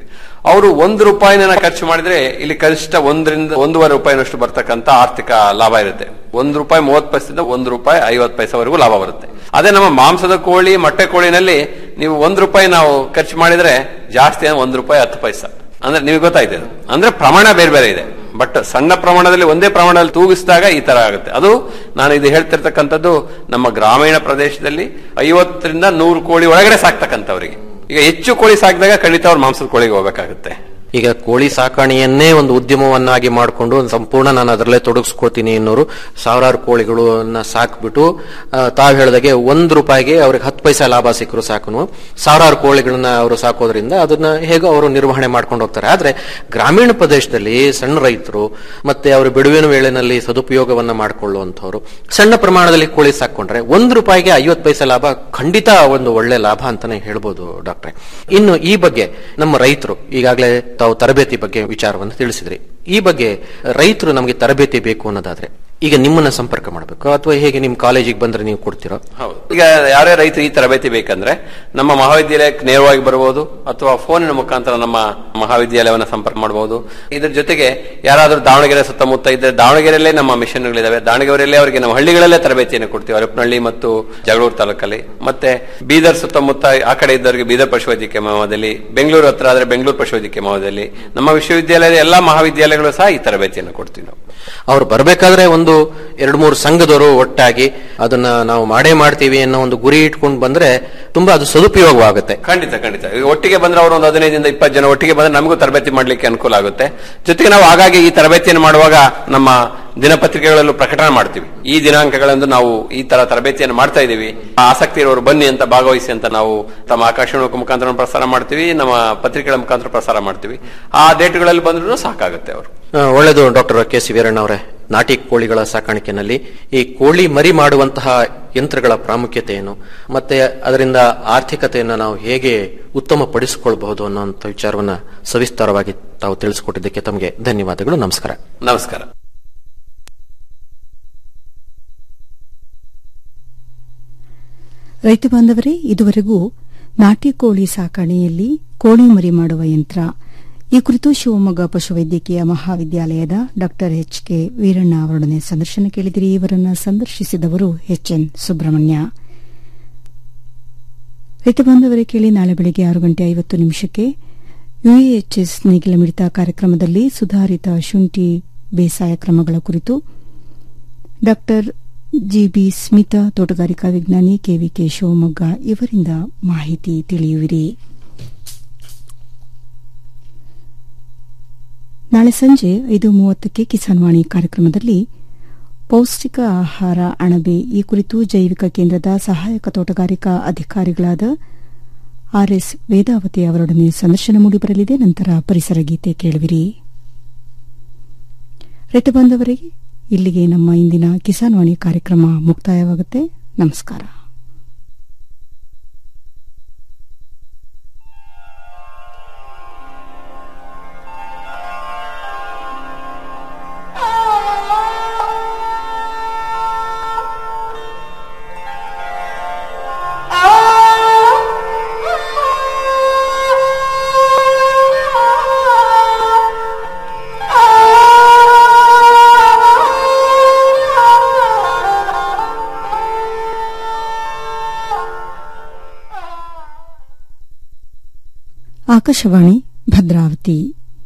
ಅವರು ಒಂದು ರೂಪಾಯಿನ ಖರ್ಚು ಮಾಡಿದ್ರೆ ಇಲ್ಲಿ ಕನಿಷ್ಠ ಒಂದರಿಂದ ಒಂದೂವರೆ ರೂಪಾಯಿನಷ್ಟು ಬರ್ತಕ್ಕಂತ ಆರ್ಥಿಕ ಲಾಭ ಇರುತ್ತೆ ಒಂದು ರೂಪಾಯಿ ಮೂವತ್ತು ಪೈಸದಿಂದ ಒಂದು ರೂಪಾಯಿ ಐವತ್ತು ಪೈಸೆವರೆಗೂ ಲಾಭ ಬರುತ್ತೆ ಅದೇ ನಮ್ಮ ಮಾಂಸದ ಕೋಳಿ ಮೊಟ್ಟೆ ಕೋಳಿನಲ್ಲಿ ನೀವು ಒಂದು ರೂಪಾಯಿ ನಾವು ಖರ್ಚು ಮಾಡಿದ್ರೆ ಜಾಸ್ತಿ ಅಂದ್ರೆ ಒಂದು ರೂಪಾಯಿ ಹತ್ತು ಪೈಸೆ ಅಂದ್ರೆ ನಿಮಗೆ ಗೊತ್ತಾಯ್ತು ಇದು ಅಂದ್ರೆ ಪ್ರಮಾಣ ಬೇರೆ ಬೇರೆ ಇದೆ ಬಟ್ ಸಣ್ಣ ಪ್ರಮಾಣದಲ್ಲಿ ಒಂದೇ ಪ್ರಮಾಣದಲ್ಲಿ ತೂಗಿಸಿದಾಗ ಈ ತರ ಆಗುತ್ತೆ ಅದು ನಾನು ಇದು ಹೇಳ್ತಿರ್ತಕ್ಕಂಥದ್ದು ನಮ್ಮ ಗ್ರಾಮೀಣ ಪ್ರದೇಶದಲ್ಲಿ ಐವತ್ತರಿಂದ ನೂರು ಕೋಳಿ ಒಳಗಡೆ ಸಾಕ್ತಕ್ಕಂಥವ್ರಿಗೆ ಈಗ ಹೆಚ್ಚು ಕೋಳಿ ಸಾಕಿದಾಗ ಖಂಡಿತ ಅವ್ರು ಮಾಂಸದ ಕೋಳಿಗೆ ಹೋಗ್ಬೇಕಾಗುತ್ತೆ ಈಗ ಕೋಳಿ ಸಾಕಾಣಿಯನ್ನೇ ಒಂದು ಉದ್ಯಮವನ್ನಾಗಿ ಮಾಡಿಕೊಂಡು ಸಂಪೂರ್ಣ ನಾನು ಅದರಲ್ಲೇ ತೊಡಗಿಸ್ಕೊಳ್ತೀನಿ ಅನ್ನೋರು ಸಾವಿರಾರು ಕೋಳಿಗಳನ್ನ ಸಾಕ್ಬಿಟ್ಟು ಆ, ತಾವು ಹೇಳಿದಾಗೆ ಒಂದು ರೂಪಾಯಿಗೆ ಅವ್ರಿಗೆ ಹತ್ತು ಪೈಸೆ ಲಾಭ ಸಿಕ್ಕರು ಸಾಕನು ಸಾವಿರಾರು ಕೋಳಿಗಳನ್ನ ಅವರು ಸಾಕೋದ್ರಿಂದ ಅದನ್ನ ಹೇಗೋ ಅವರು ನಿರ್ವಹಣೆ ಮಾಡ್ಕೊಂಡು ಹೋಗ್ತಾರೆ ಆದ್ರೆ ಗ್ರಾಮೀಣ ಪ್ರದೇಶದಲ್ಲಿ ಸಣ್ಣ ರೈತರು ಮತ್ತೆ ಅವರು ಬಿಡುವಿನ ವೇಳೆನಲ್ಲಿ ಸದುಪಯೋಗವನ್ನ ಮಾಡಿಕೊಳ್ಳುವಂತವ್ರು ಸಣ್ಣ ಪ್ರಮಾಣದಲ್ಲಿ ಕೋಳಿ ಸಾಕೊಂಡ್ರೆ ಒಂದು ರೂಪಾಯಿಗೆ ಐವತ್ತು ಪೈಸೆ ಲಾಭ ಖಂಡಿತ ಒಂದು ಒಳ್ಳೆ ಲಾಭ ಅಂತಾನೆ ಹೇಳ್ಬೋದು ಡಾಕ್ಟ್ರೆ ಇನ್ನು ಈ ಬಗ್ಗೆ ನಮ್ಮ ರೈತರು ಈಗಾಗಲೇ ತಾವು ತರಬೇತಿ ಬಗ್ಗೆ ವಿಚಾರವನ್ನು ತಿಳಿಸಿದ್ರಿ ಈ ಬಗ್ಗೆ ರೈತರು ನಮಗೆ ತರಬೇತಿ ಬೇಕು ಅನ್ನೋದಾದ್ರೆ ಈಗ ನಿಮ್ಮನ್ನ ಸಂಪರ್ಕ ಮಾಡಬೇಕು ಅಥವಾ ಹೇಗೆ ನಿಮ್ ಕಾಲೇಜಿಗೆ ಬಂದ್ರೆ ನೀವು ಕೊಡ್ತೀರೋ ಹೌದು ಈಗ ಯಾರೇ ರೈತರು ಈ ತರಬೇತಿ ಬೇಕಂದ್ರೆ ನಮ್ಮ ಮಹಾವಿದ್ಯಾಲಯಕ್ಕೆ ನೇರವಾಗಿ ಬರಬಹುದು ಅಥವಾ ಫೋನಿನ ಮುಖಾಂತರ ನಮ್ಮ ಮಹಾವಿದ್ಯಾಲಯವನ್ನ ಸಂಪರ್ಕ ಮಾಡಬಹುದು ಇದ್ರ ಜೊತೆಗೆ ಯಾರಾದ್ರೂ ದಾವಣಗೆರೆ ಸುತ್ತಮುತ್ತ ಇದ್ರೆ ದಾವಣಗೆರೆಯಲ್ಲೇ ನಮ್ಮ ಮಿಷನ್ಗಳಿದಾವೆ ದಾವಣಗೆರೆಯಲ್ಲೇ ಅವರಿಗೆ ನಾವು ಹಳ್ಳಿಗಳಲ್ಲೇ ತರಬೇತಿಯನ್ನು ಕೊಡ್ತೀವಿ ಹರಪನಹಳ್ಳಿ ಮತ್ತು ಜಗಳೂರು ತಾಲೂಕಲ್ಲಿ ಮತ್ತೆ ಬೀದರ್ ಸುತ್ತಮುತ್ತ ಆ ಕಡೆ ಇದ್ದವರಿಗೆ ಬೀದರ್ ಪಶುವೈದ್ಯಕೀಯ ಮಹಾವಿದ್ಯಾಲಯ ಬೆಂಗಳೂರು ಹತ್ರ ಆದ್ರೆ ಬೆಂಗಳೂರು ಪಶುವೈದ್ಯಕೀಯ ಮಹಾವಿದ್ಯಾಲಯ ನಮ್ಮ ವಿಶ್ವವಿದ್ಯಾಲಯದ ಎಲ್ಲಾ ಮಹಾವಿದ್ಯಾಲಯಗಳು ಸಹ ಈ ತರಬೇತಿಯನ್ನು ಕೊಡ್ತೀವಿ ನಾವು ಅವ್ರು ಬರ್ಬೇಕಾದ್ರೆ ಒಂದು ಎರಡು ಮೂರು ಸಂಘದವರು ಒಟ್ಟಾಗಿ ಅದನ್ನ ನಾವು ಮಾಡೇ ಮಾಡ್ತೀವಿ ಅನ್ನೋ ಒಂದು ಗುರಿ ಇಟ್ಕೊಂಡು ಬಂದ್ರೆ ತುಂಬಾ ಅದು ಸದುಪಯೋಗವಾಗುತ್ತೆ ಖಂಡಿತ ಖಂಡಿತ ಈಗ ಒಟ್ಟಿಗೆ ಬಂದ್ರೆ ಅವರು ಒಂದು ಹದಿನೈದರಿಂದ ಇಪ್ಪತ್ತು ಜನ ಒಟ್ಟಿಗೆ ಬಂದ್ರೆ ನಮಗೂ ತರಬೇತಿ ಮಾಡ್ಲಿಕ್ಕೆ ಅನುಕೂಲ ಆಗುತ್ತೆ ಜೊತೆಗೆ ನಾವು ಆಗಾಗ್ಗೆ ಈ ತರಬೇತಿಯನ್ನು ಮಾಡುವಾಗ ನಮ್ಮ ದಿನಪತ್ರಿಕೆಗಳಲ್ಲೂ ಪ್ರಕಟಣೆ ಮಾಡ್ತೀವಿ ಈ ದಿನಾಂಕಗಳಂದು ನಾವು ಈ ತರ ತರಬೇತಿಯನ್ನು ಮಾಡ್ತಾ ಇದ್ದೀವಿ ಆ ಆಸಕ್ತಿ ಇರೋರು ಬನ್ನಿ ಅಂತ ಭಾಗವಹಿಸಿ ಅಂತ ನಾವು ತಮ್ಮ ಆಕಾಶವಾಣಿ ಮುಖಾಂತರ ಪ್ರಸಾರ ಮಾಡ್ತೀವಿ ನಮ್ಮ ಪತ್ರಿಕೆಗಳ ಮುಖಾಂತರ ಪ್ರಸಾರ ಮಾಡ್ತೀವಿ ಆ ಡೇಟ್ಗಳಲ್ಲಿ ಬಂದ್ರು ಸಾಕಾಗುತ್ತೆ ಅವರು ಆ, ಒಳ್ಳೆಯದು ಡಾಕ್ಟರ್ ಕೆ ಸಿ ವೀರಣ್ಣ ಅವರೇ ನಾಟಿ ಕೋಳಿಗಳ ಸಾಕಾಣಿಕೆನಲ್ಲಿ ಈ ಕೋಳಿ ಮರಿ ಮಾಡುವಂತಹ ಯಂತ್ರಗಳ ಪ್ರಾಮುಖ್ಯತೆ ಏನು ಮತ್ತೆ ಅದರಿಂದ ಆರ್ಥಿಕತೆಯನ್ನು ನಾವು ಹೇಗೆ ಉತ್ತಮ ಪಡಿಸಿಕೊಳ್ಬಹುದು ಅನ್ನೋಂಥ ವಿಚಾರವನ್ನ ಸವಿಸ್ತಾರವಾಗಿ ತಾವು ತಿಳಿಸಿಕೊಟ್ಟಿದ್ದಕ್ಕೆ ತಮಗೆ ಧನ್ಯವಾದಗಳು ನಮಸ್ಕಾರ ನಮಸ್ಕಾರ ರೈತ ಬಾಂಧವರೇ ಇದುವರೆಗೂ ನಾಟಿ ಕೋಳಿ ಸಾಕಣೆಯಲ್ಲಿ ಕೋಳಿ ಮರಿ ಮಾಡುವ ಯಂತ್ರ ಈ ಕುರಿತು ಶಿವಮೊಗ್ಗ ಪಶುವೈದ್ಯಕೀಯ ಮಹಾವಿದ್ಯಾಲಯದ ಡಾ ಎಚ್ ಕೆ ವೀರಣ್ಣ ಅವರೊಡನೆ ಸಂದರ್ಶನ ಕೇಳಿದಿರಿ ಇವರನ್ನ ಸಂದರ್ಶಿಸಿದವರು ಎಚ್ ಎನ್ ಸುಬ್ರಹ್ಮಣ್ಯ ರೈತ ಬಾಂಧವರೇ ಕೇಳಿ ನಾಳೆ ಬೆಳಗ್ಗೆ ಆರು ಗಂಟೆ ಐವತ್ತು ನಿಮಿಷಕ್ಕೆ ಯುಎಎಚ್ಎಸ್ ನೇಗಿಲ ಮಿಡಿತ ಕಾರ್ಯಕ್ರಮದಲ್ಲಿ ಸುಧಾರಿತ ಶುಂಠಿ ಬೇಸಾಯ ಕ್ರಮಗಳ ಕುರಿತು ಡಾ ಜಿಬಿ ಸ್ಮಿತಾ ತೋಟಗಾರಿಕಾ ವಿಜ್ಞಾನಿ ಕೆವಿಕೆ ಶಿವಮೊಗ್ಗ ಇವರಿಂದ ಮಾಹಿತಿ ತಿಳಿಯುವಿರಿ ನಾಳೆ ಸಂಜೆ ಐದು ಮೂವತ್ತಕ್ಕೆ ಕಿಸಾನ್ ವಾಣಿ ಕಾರ್ಯಕ್ರಮದಲ್ಲಿ ಪೌಷ್ಟಿಕ ಆಹಾರ ಅಣಬೆ ಈ ಕುರಿತು ಜೈವಿಕ ಕೇಂದ್ರದ ಸಹಾಯಕ ತೋಟಗಾರಿಕಾ ಅಧಿಕಾರಿಗಳಾದ ಆರ್ಎಸ್ ವೇದಾವತಿ ಅವರೊಡನೆ ಸಂದರ್ಶನ ಮೂಡಿಬರಲಿದೆ ನಂತರ ಪರಿಸರ ಗೀತೆ ಕೇಳುವಿರಿ ರೈತ ಬಾಂಧವರಿಗೆ ಇಲ್ಲಿಗೆ ನಮ್ಮ ಇಂದಿನ ಕಿಸಾನ್ ವಾಣಿ ಕಾರ್ಯಕ್ರಮ ಮುಕ್ತಾಯವಾಗುತ್ತೆ ನಮಸ್ಕಾರ ಆಕಾಶವಾಣಿ ಭದ್ರಾವತಿ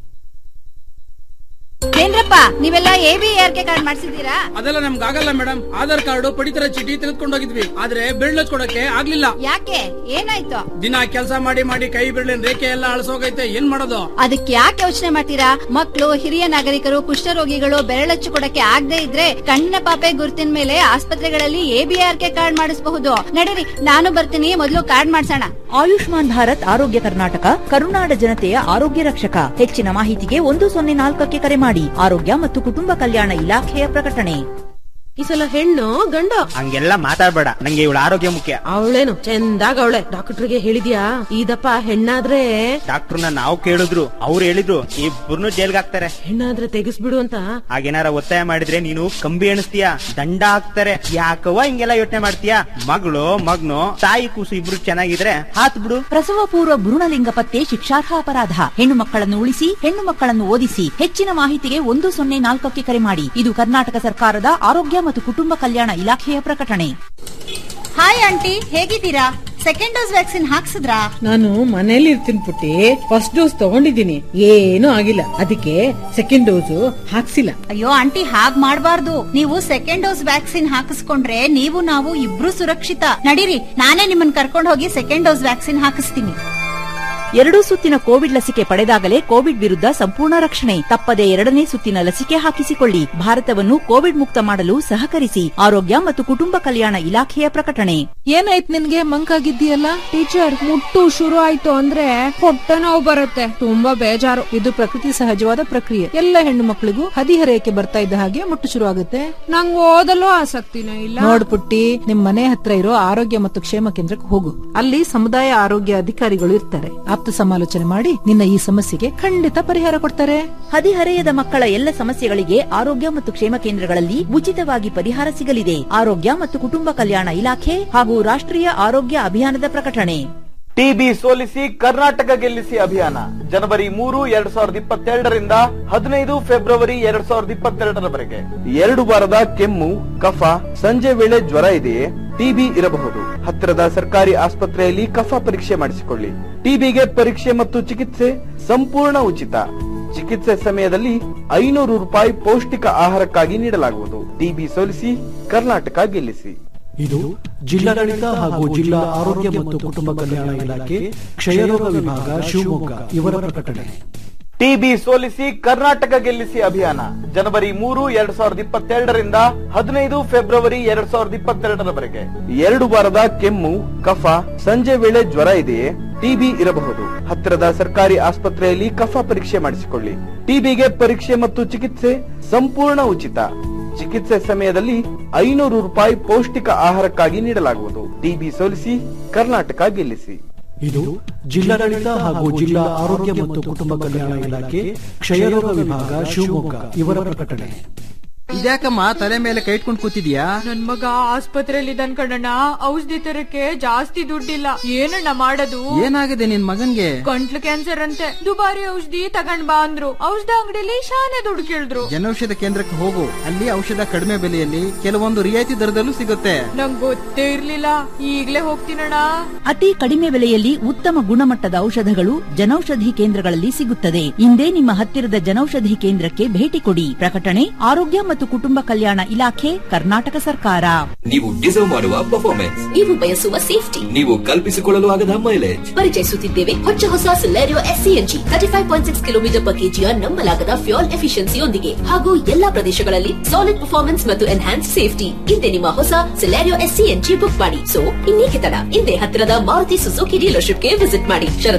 ಏನ್ರಪ್ಪ ನೀವೆಲ್ಲ A B R K card ಮಾಡಿಸಿದ್ದೀರಾ ಅದೆಲ್ಲ ನಮ್ಗೆ ಆಗಲ್ಲ ಮೇಡಮ್ ಆಧಾರ್ ಕಾರ್ಡ್ ಪಡಿತರ ಚೀಟಿ ತೆಗೆದುಕೊಂಡೋಗಿದ್ವಿ ಆದ್ರೆ ಬಿರ್ಲ್ ಕೊಡಕ್ಕೆ ಆಗ್ಲಿಲ್ಲ ಯಾಕೆ ಏನಾಯ್ತು ದಿನ ಕೆಲಸ ಮಾಡಿ ಮಾಡಿ ಕೈ ಬಿರ್ಲಿನ ರೇಖೆ ಎಲ್ಲ ಅಳಸೋಗೈತೆ ಏನ್ ಮಾಡೋದು ಅದಕ್ಕೆ ಯಾಕೆ ಯೋಚನೆ ಮಾಡ್ತೀರಾ ಮಕ್ಕಳು ಹಿರಿಯ ನಾಗರಿಕರು ಕುಷ್ಠರೋಗಿಗಳು ಬೆರಳಚ್ಚು ಕೊಡಕ್ಕೆ ಆಗದೆ ಇದ್ರೆ ಕಣ್ಣಿನ ಪಾಪೆ ಗುರುತಿನ ಮೇಲೆ ಆಸ್ಪತ್ರೆಗಳಲ್ಲಿ ಎಬಿಆರ್ ಕೆ ಕಾರ್ಡ್ ಮಾಡಿಸಬಹುದು ನಡೀರಿ ನಾನು ಬರ್ತೀನಿ ಮೊದಲು ಕಾರ್ಡ್ ಮಾಡ್ಸೋಣ ಆಯುಷ್ಮಾನ್ ಭಾರತ್ ಆರೋಗ್ಯ ಕರ್ನಾಟಕ ಕರುನಾಡ ಜನತೆಯ ಆರೋಗ್ಯ ರಕ್ಷಕ ಹೆಚ್ಚಿನ ಮಾಹಿತಿಗೆ ಒಂದು ಸೊನ್ನೆ ನಾಲ್ಕಕ್ಕೆ ಕರೆ ಮಾಡಿ ಆರೋಗ್ಯ ಮತ್ತು ಕುಟುಂಬ ಕಲ್ಯಾಣ ಇಲಾಖೆಯ ಪ್ರಕಟಣೆ ಈ ಸಲ ಹೆಣ್ಣು ಗಂಡ ಹಂಗೆಲ್ಲ ಮಾತಾಡ್ಬೇಡ ನಂಗೆ ಇವಳ ಆರೋಗ್ಯ ಮುಖ್ಯ ಅವಳೇನು ಚಂದಾಗ ಅವಳೆ ಡಾಕ್ಟರ್ಗೆ ಹೇಳಿದ್ಯಾ ಇದಪ್ಪ ಹೆಣ್ಣಾದ್ರೆ ಡಾಕ್ಟರ್ನ ನಾವು ಕೇಳಿದ್ರು ಅವ್ರು ಹೇಳಿದ್ರು ಇಬ್ಬರನ್ನು ಜೈಲ್ಗೆ ಹಾಕ್ತಾರೆ ಹೆಣ್ಣಾದ್ರೆ ತೆಗಿಸ್ಬಿಡು ಅಂತ ಹಾಗೇನಾರ ಒತ್ತಾಯ ಮಾಡಿದ್ರೆ ನೀನು ಕಂಬಿ ಎಣಿಸ್ತೀಯ ದಂಡ ಹಾಕ್ತಾರೆ ಯಾಕವ್ವ ಹಿಂಗೆಲ್ಲ ಯೋಚನೆ ಮಾಡ್ತೀಯ ಮಗಳು ಮಗ್ನು ತಾಯಿ ಕೂಸು ಇಬ್ರು ಚೆನ್ನಾಗಿದ್ರೆ ಹಾತ್ ಬಿಡು ಪ್ರಸವ ಪೂರ್ವ ಭ್ರೂಣಲಿಂಗ ಪತ್ತೆ ಶಿಕ್ಷಾರ್ಹ ಅಪರಾಧ ಹೆಣ್ಣು ಮಕ್ಕಳನ್ನು ಉಳಿಸಿ ಹೆಣ್ಣು ಮಕ್ಕಳನ್ನು ಓದಿಸಿ ಹೆಚ್ಚಿನ ಮಾಹಿತಿಗೆ ಒಂದು ಸೊನ್ನೆ ನಾಲ್ಕಕ್ಕೆ ಕರೆ ಮಾಡಿ ಇದು ಕರ್ನಾಟಕ ಸರ್ಕಾರದ ಆರೋಗ್ಯ ಮತ್ತು ಕುಟುಂಬ ಕಲ್ಯಾಣ ಇಲಾಖೆಯ ಪ್ರಕಟಣೆ ಹಾಯ್ ಆಂಟಿ ಹೇಗಿದ್ದೀರಾ ಸೆಕೆಂಡ್ ಡೋಸ್ ವ್ಯಾಕ್ಸಿನ್ ಹಾಕ್ಸಿದ್ರಾ ನಾನು ಮನೇಲಿ ಇರ್ತೀನಿ ಪುಟ್ಟಿ ಫಸ್ಟ್ ಡೋಸ್ ತಗೊಂಡಿದ್ದೀನಿ ಏನೂ ಆಗಿಲ್ಲ ಅದಕ್ಕೆ ಸೆಕೆಂಡ್ ಡೋಸು ಹಾಕ್ಸಿಲ್ಲ ಅಯ್ಯೋ ಆಂಟಿ ಹಾಗ್ ಮಾಡ್ಬಾರ್ದು ನೀವು ಸೆಕೆಂಡ್ ಡೋಸ್ ವ್ಯಾಕ್ಸಿನ್ ಹಾಕಿಸ್ಕೊಂಡ್ರೆ ನೀವು ನಾವು ಇಬ್ರು ಸುರಕ್ಷಿತ ನಡೀರಿ ನಾನೇ ನಿಮ್ಮನ್ನ ಕರ್ಕೊಂಡು ಹೋಗಿ ಸೆಕೆಂಡ್ ಡೋಸ್ ವ್ಯಾಕ್ಸಿನ್ ಹಾಕಿಸ್ತೀನಿ ಎರಡೂ ಸುತ್ತಿನ ಕೋವಿಡ್ ಲಸಿಕೆ ಪಡೆದಾಗಲೇ ಕೋವಿಡ್ ವಿರುದ್ಧ ಸಂಪೂರ್ಣ ರಕ್ಷಣೆ ತಪ್ಪದೆ ಎರಡನೇ ಸುತ್ತಿನ ಲಸಿಕೆ ಹಾಕಿಸಿಕೊಳ್ಳಿ ಭಾರತವನ್ನು ಕೋವಿಡ್ ಮುಕ್ತ ಮಾಡಲು ಸಹಕರಿಸಿ ಆರೋಗ್ಯ ಮತ್ತು ಕುಟುಂಬ ಕಲ್ಯಾಣ ಇಲಾಖೆಯ ಪ್ರಕಟಣೆ ಏನಾಯ್ತು ನಿನ್ಗೆ ಮಂಕಾಗಿದ್ದೀಯಲ್ಲ ಟೀಚರ್ ಮುಟ್ಟು ಶುರು ಆಯ್ತು ಅಂದ್ರೆ ಹೊಟ್ಟೆ ನೋವು ಬರುತ್ತೆ ತುಂಬಾ ಬೇಜಾರು ಇದು ಪ್ರಕೃತಿ ಸಹಜವಾದ ಪ್ರಕ್ರಿಯೆ ಎಲ್ಲ ಹೆಣ್ಣು ಮಕ್ಕಳಿಗೂ ಹದಿಹರೆಯಕ್ಕೆ ಬರ್ತಾ ಇದ್ದ ಹಾಗೆ ಮುಟ್ಟು ಶುರು ಆಗುತ್ತೆ ನಂಗ್ ಓದಲು ಆಸಕ್ತಿನೇ ಇಲ್ಲ ನೋಡ್ ಪುಟ್ಟಿ ನಿಮ್ ಮನೆ ಹತ್ರ ಇರೋ ಆರೋಗ್ಯ ಮತ್ತು ಕ್ಷೇಮ ಕೇಂದ್ರಕ್ಕೆ ಹೋಗು ಅಲ್ಲಿ ಸಮುದಾಯ ಆರೋಗ್ಯ ಅಧಿಕಾರಿಗಳು ಇರ್ತಾರೆ ಆಪ್ತ ಸಮಾಲೋಚನೆ ಮಾಡಿ ನಿನ್ನ ಈ ಸಮಸ್ಯೆಗೆ ಖಂಡಿತ ಪರಿಹಾರ ಕೊಡ್ತಾರೆ ಹದಿಹರೆಯದ ಮಕ್ಕಳ ಎಲ್ಲ ಸಮಸ್ಯೆಗಳಿಗೆ ಆರೋಗ್ಯ ಮತ್ತು ಕ್ಷೇಮ ಕೇಂದ್ರಗಳಲ್ಲಿ ಉಚಿತವಾಗಿ ಪರಿಹಾರ ಸಿಗಲಿದೆ ಆರೋಗ್ಯ ಮತ್ತು ಕುಟುಂಬ ಕಲ್ಯಾಣ ಇಲಾಖೆ ಹಾಗೂ ರಾಷ್ಟ್ರೀಯ ಆರೋಗ್ಯ ಅಭಿಯಾನದ ಪ್ರಕಟಣೆ ಟಿಬಿ ಸೋಲಿಸಿ ಕರ್ನಾಟಕ ಗೆಲ್ಲಿಸಿ ಅಭಿಯಾನ ಜನವರಿ ಮೂರು ಎರಡ್ ಸಾವಿರದ ಇಪ್ಪತ್ತೆರಡರಿಂದ ಹದಿನೈದು ಫೆಬ್ರವರಿ ಎರಡ್ ಸಾವಿರದ ಇಪ್ಪತ್ತೆರಡರವರೆಗೆ ಎರಡು ವಾರದ ಕೆಮ್ಮು ಕಫ ಸಂಜೆ ವೇಳೆ ಜ್ವರ ಇದೆಯೇ ಟಿಬಿ ಇರಬಹುದು ಹತ್ತಿರದ ಸರ್ಕಾರಿ ಆಸ್ಪತ್ರೆಯಲ್ಲಿ ಕಫ ಪರೀಕ್ಷೆ ಮಾಡಿಸಿಕೊಳ್ಳಿ ಟಿಬಿಗೆ ಪರೀಕ್ಷೆ ಮತ್ತು ಚಿಕಿತ್ಸೆ ಸಂಪೂರ್ಣ ಉಚಿತ ಚಿಕಿತ್ಸೆ ಸಮಯದಲ್ಲಿ ಐನೂರು ರೂಪಾಯಿ ಪೌಷ್ಟಿಕ ಆಹಾರಕ್ಕಾಗಿ ನೀಡಲಾಗುವುದು ಟಿಬಿ ಸೋಲಿಸಿ ಕರ್ನಾಟಕ ಗೆಲ್ಲಿಸಿ ಇದು ಜಿಲ್ಲಾಡಳಿತ ಹಾಗೂ ಜಿಲ್ಲಾ ಆರೋಗ್ಯ ಮತ್ತು ಕುಟುಂಬ ಕಲ್ಯಾಣ ಇಲಾಖೆ ಕ್ಷಯರೋಗ ವಿಭಾಗ ಶಿವಮೊಗ್ಗ ಇವರ ಪ್ರಕಟಣೆ ಟಿಬಿ ಸೋಲಿಸಿ ಕರ್ನಾಟಕ ಗೆಲ್ಲಿಸಿ ಅಭಿಯಾನ ಜನವರಿ ಮೂರು ಎರಡ್ ಸಾವಿರದ ಇಪ್ಪತ್ತೆರಡರಿಂದ ಹದಿನೈದು ಫೆಬ್ರವರಿ ಎರಡ್ ಸಾವಿರದ ಇಪ್ಪತ್ತೆರಡರವರೆಗೆ ಎರಡು ವಾರದ ಕೆಮ್ಮು ಕಫ ಸಂಜೆ ವೇಳೆ ಜ್ವರ ಇದೆಯೇ ಟಿಬಿ ಇರಬಹುದು ಹತ್ತಿರದ ಸರ್ಕಾರಿ ಆಸ್ಪತ್ರೆಯಲ್ಲಿ ಕಫ ಪರೀಕ್ಷೆ ಮಾಡಿಸಿಕೊಳ್ಳಿ ಟಿಬಿಗೆ ಪರೀಕ್ಷೆ ಮತ್ತು ಚಿಕಿತ್ಸೆ ಸಂಪೂರ್ಣ ಉಚಿತ ಚಿಕಿತ್ಸೆ ಸಮಯದಲ್ಲಿ ಐನೂರು ರೂಪಾಯಿ ಪೌಷ್ಟಿಕ ಆಹಾರಕ್ಕಾಗಿ ನೀಡಲಾಗುವುದು ಟಿಬಿ ಸೋಲಿಸಿ ಕರ್ನಾಟಕ ಗೆಲ್ಲಿಸಿ ಇದು ಜಿಲ್ಲಾಡಳಿತ ಹಾಗೂ ಜಿಲ್ಲಾ ಆರೋಗ್ಯ ಮತ್ತು ಕುಟುಂಬ ಕಲ್ಯಾಣ ಇಲಾಖೆ ಕ್ಷಯರೋಗ ವಿಭಾಗ ಶಿವಮೊಗ್ಗ ಇವರ ಪ್ರಕಟಣೆ ಇದ್ಯಾಕಮ್ಮ ತಲೆ ಮೇಲೆ ಕೈ ಇಟ್ಕೊಂಡು ಕೂತಿದ್ಯಾ ನನ್ ಮಗ ಆಸ್ಪತ್ರೆಯಲ್ಲಿ ಇದ್ದಾನ್ ಕಣಣ್ಣ ಔಷಧಿ ತರಕ್ಕೆ ಜಾಸ್ತಿ ದುಡ್ಡಿಲ್ಲ ಏನಣ್ಣ ಮಾಡೋದು ಏನಾಗಿದೆ ನಿನ್ ಮಗನ್ಗೆ ಗಂಟ್ಲು ಕ್ಯಾನ್ಸರ್ ಅಂತೆ ದುಬಾರಿ ಔಷಧಿ ತಗೊಂಡ್ ಬಾ ಅಂದ್ರು ಔಷಧ ಅಂಗಡಿಲಿ ಶಾನೆ ದುಡ್ಡು ಕೇಳಿದ್ರು ಜನೌಷಧ ಕೇಂದ್ರಕ್ಕೆ ಹೋಗು ಅಲ್ಲಿ ಔಷಧ ಕಡಿಮೆ ಬೆಲೆಯಲ್ಲಿ ಕೆಲವೊಂದು ರಿಯಾಯಿತಿ ದರದಲ್ಲೂ ಸಿಗುತ್ತೆ ನಂಗ್ ಗೊತ್ತೇ ಇರ್ಲಿಲ್ಲ ಈಗ್ಲೇ ಹೋಗ್ತೀನಣ್ಣ ಅತಿ ಕಡಿಮೆ ಬೆಲೆಯಲ್ಲಿ ಉತ್ತಮ ಗುಣಮಟ್ಟದ ಔಷಧಗಳು ಜನೌಷಧಿ ಕೇಂದ್ರಗಳಲ್ಲಿ ಸಿಗುತ್ತದೆ ಇಂದೇ ನಿಮ್ಮ ಹತ್ತಿರದ ಜನೌಷಧಿ ಕೇಂದ್ರಕ್ಕೆ ಭೇಟಿ ಕೊಡಿ ಪ್ರಕಟಣೆ ಆರೋಗ್ಯ ಮತ್ತು ಕುಟುಂಬ ಕಲ್ಯಾಣ ಇಲಾಖೆ ಕರ್ನಾಟಕ ಸರ್ಕಾರ ನೀವು ಡಿಸರ್ವ್ ಮಾಡುವ ಪರ್ಫಾರ್ಮೆನ್ಸ್ ನೀವು ಬಯಸುವ ಸೇಫ್ಟಿ ನೀವು ಕಲ್ಪಿಸಿಕೊಳ್ಳಲು ಆಗದ ಮೈಲೇಜ್ ಪರಿಚಯಿಸುತ್ತಿದ್ದೇವೆ ಹೊಚ್ಚ ಹೊಸ Celerio SCNG thirty five point six kilometre per ಕೆಜಿಯ ನಂಬಲಾಗದ ಫ್ಯೂಲ್ ಎಫಿಷಿಯನ್ಸಿಯೊಂದಿಗೆ ಹಾಗೂ ಎಲ್ಲಾ ಪ್ರದೇಶಗಳಲ್ಲಿ ಸಾಲಿಡ್ ಪರ್ಫಾರ್ಮೆನ್ಸ್ ಮತ್ತು ಎನ್ಹಾನ್ಸ್ ಸೇಫ್ಟಿ ಇಂದೇ ನಿಮ್ಮ ಹೊಸ ಸಿಲೆರಿಯೋ ಎಸ್ಸಿಎನ್ಜಿ ಬುಕ್ ಮಾಡಿ ಸೊ ಇನ್ನೇಕೆ ತಡ ಇಂದೇ ಹತ್ತಿರದ ಮಾರುತಿ ಸುಜುಕಿ ಡೀಲರ್ಶಿಪ್ಗೆ ವಿಸಿಟ್ ಮಾಡಿ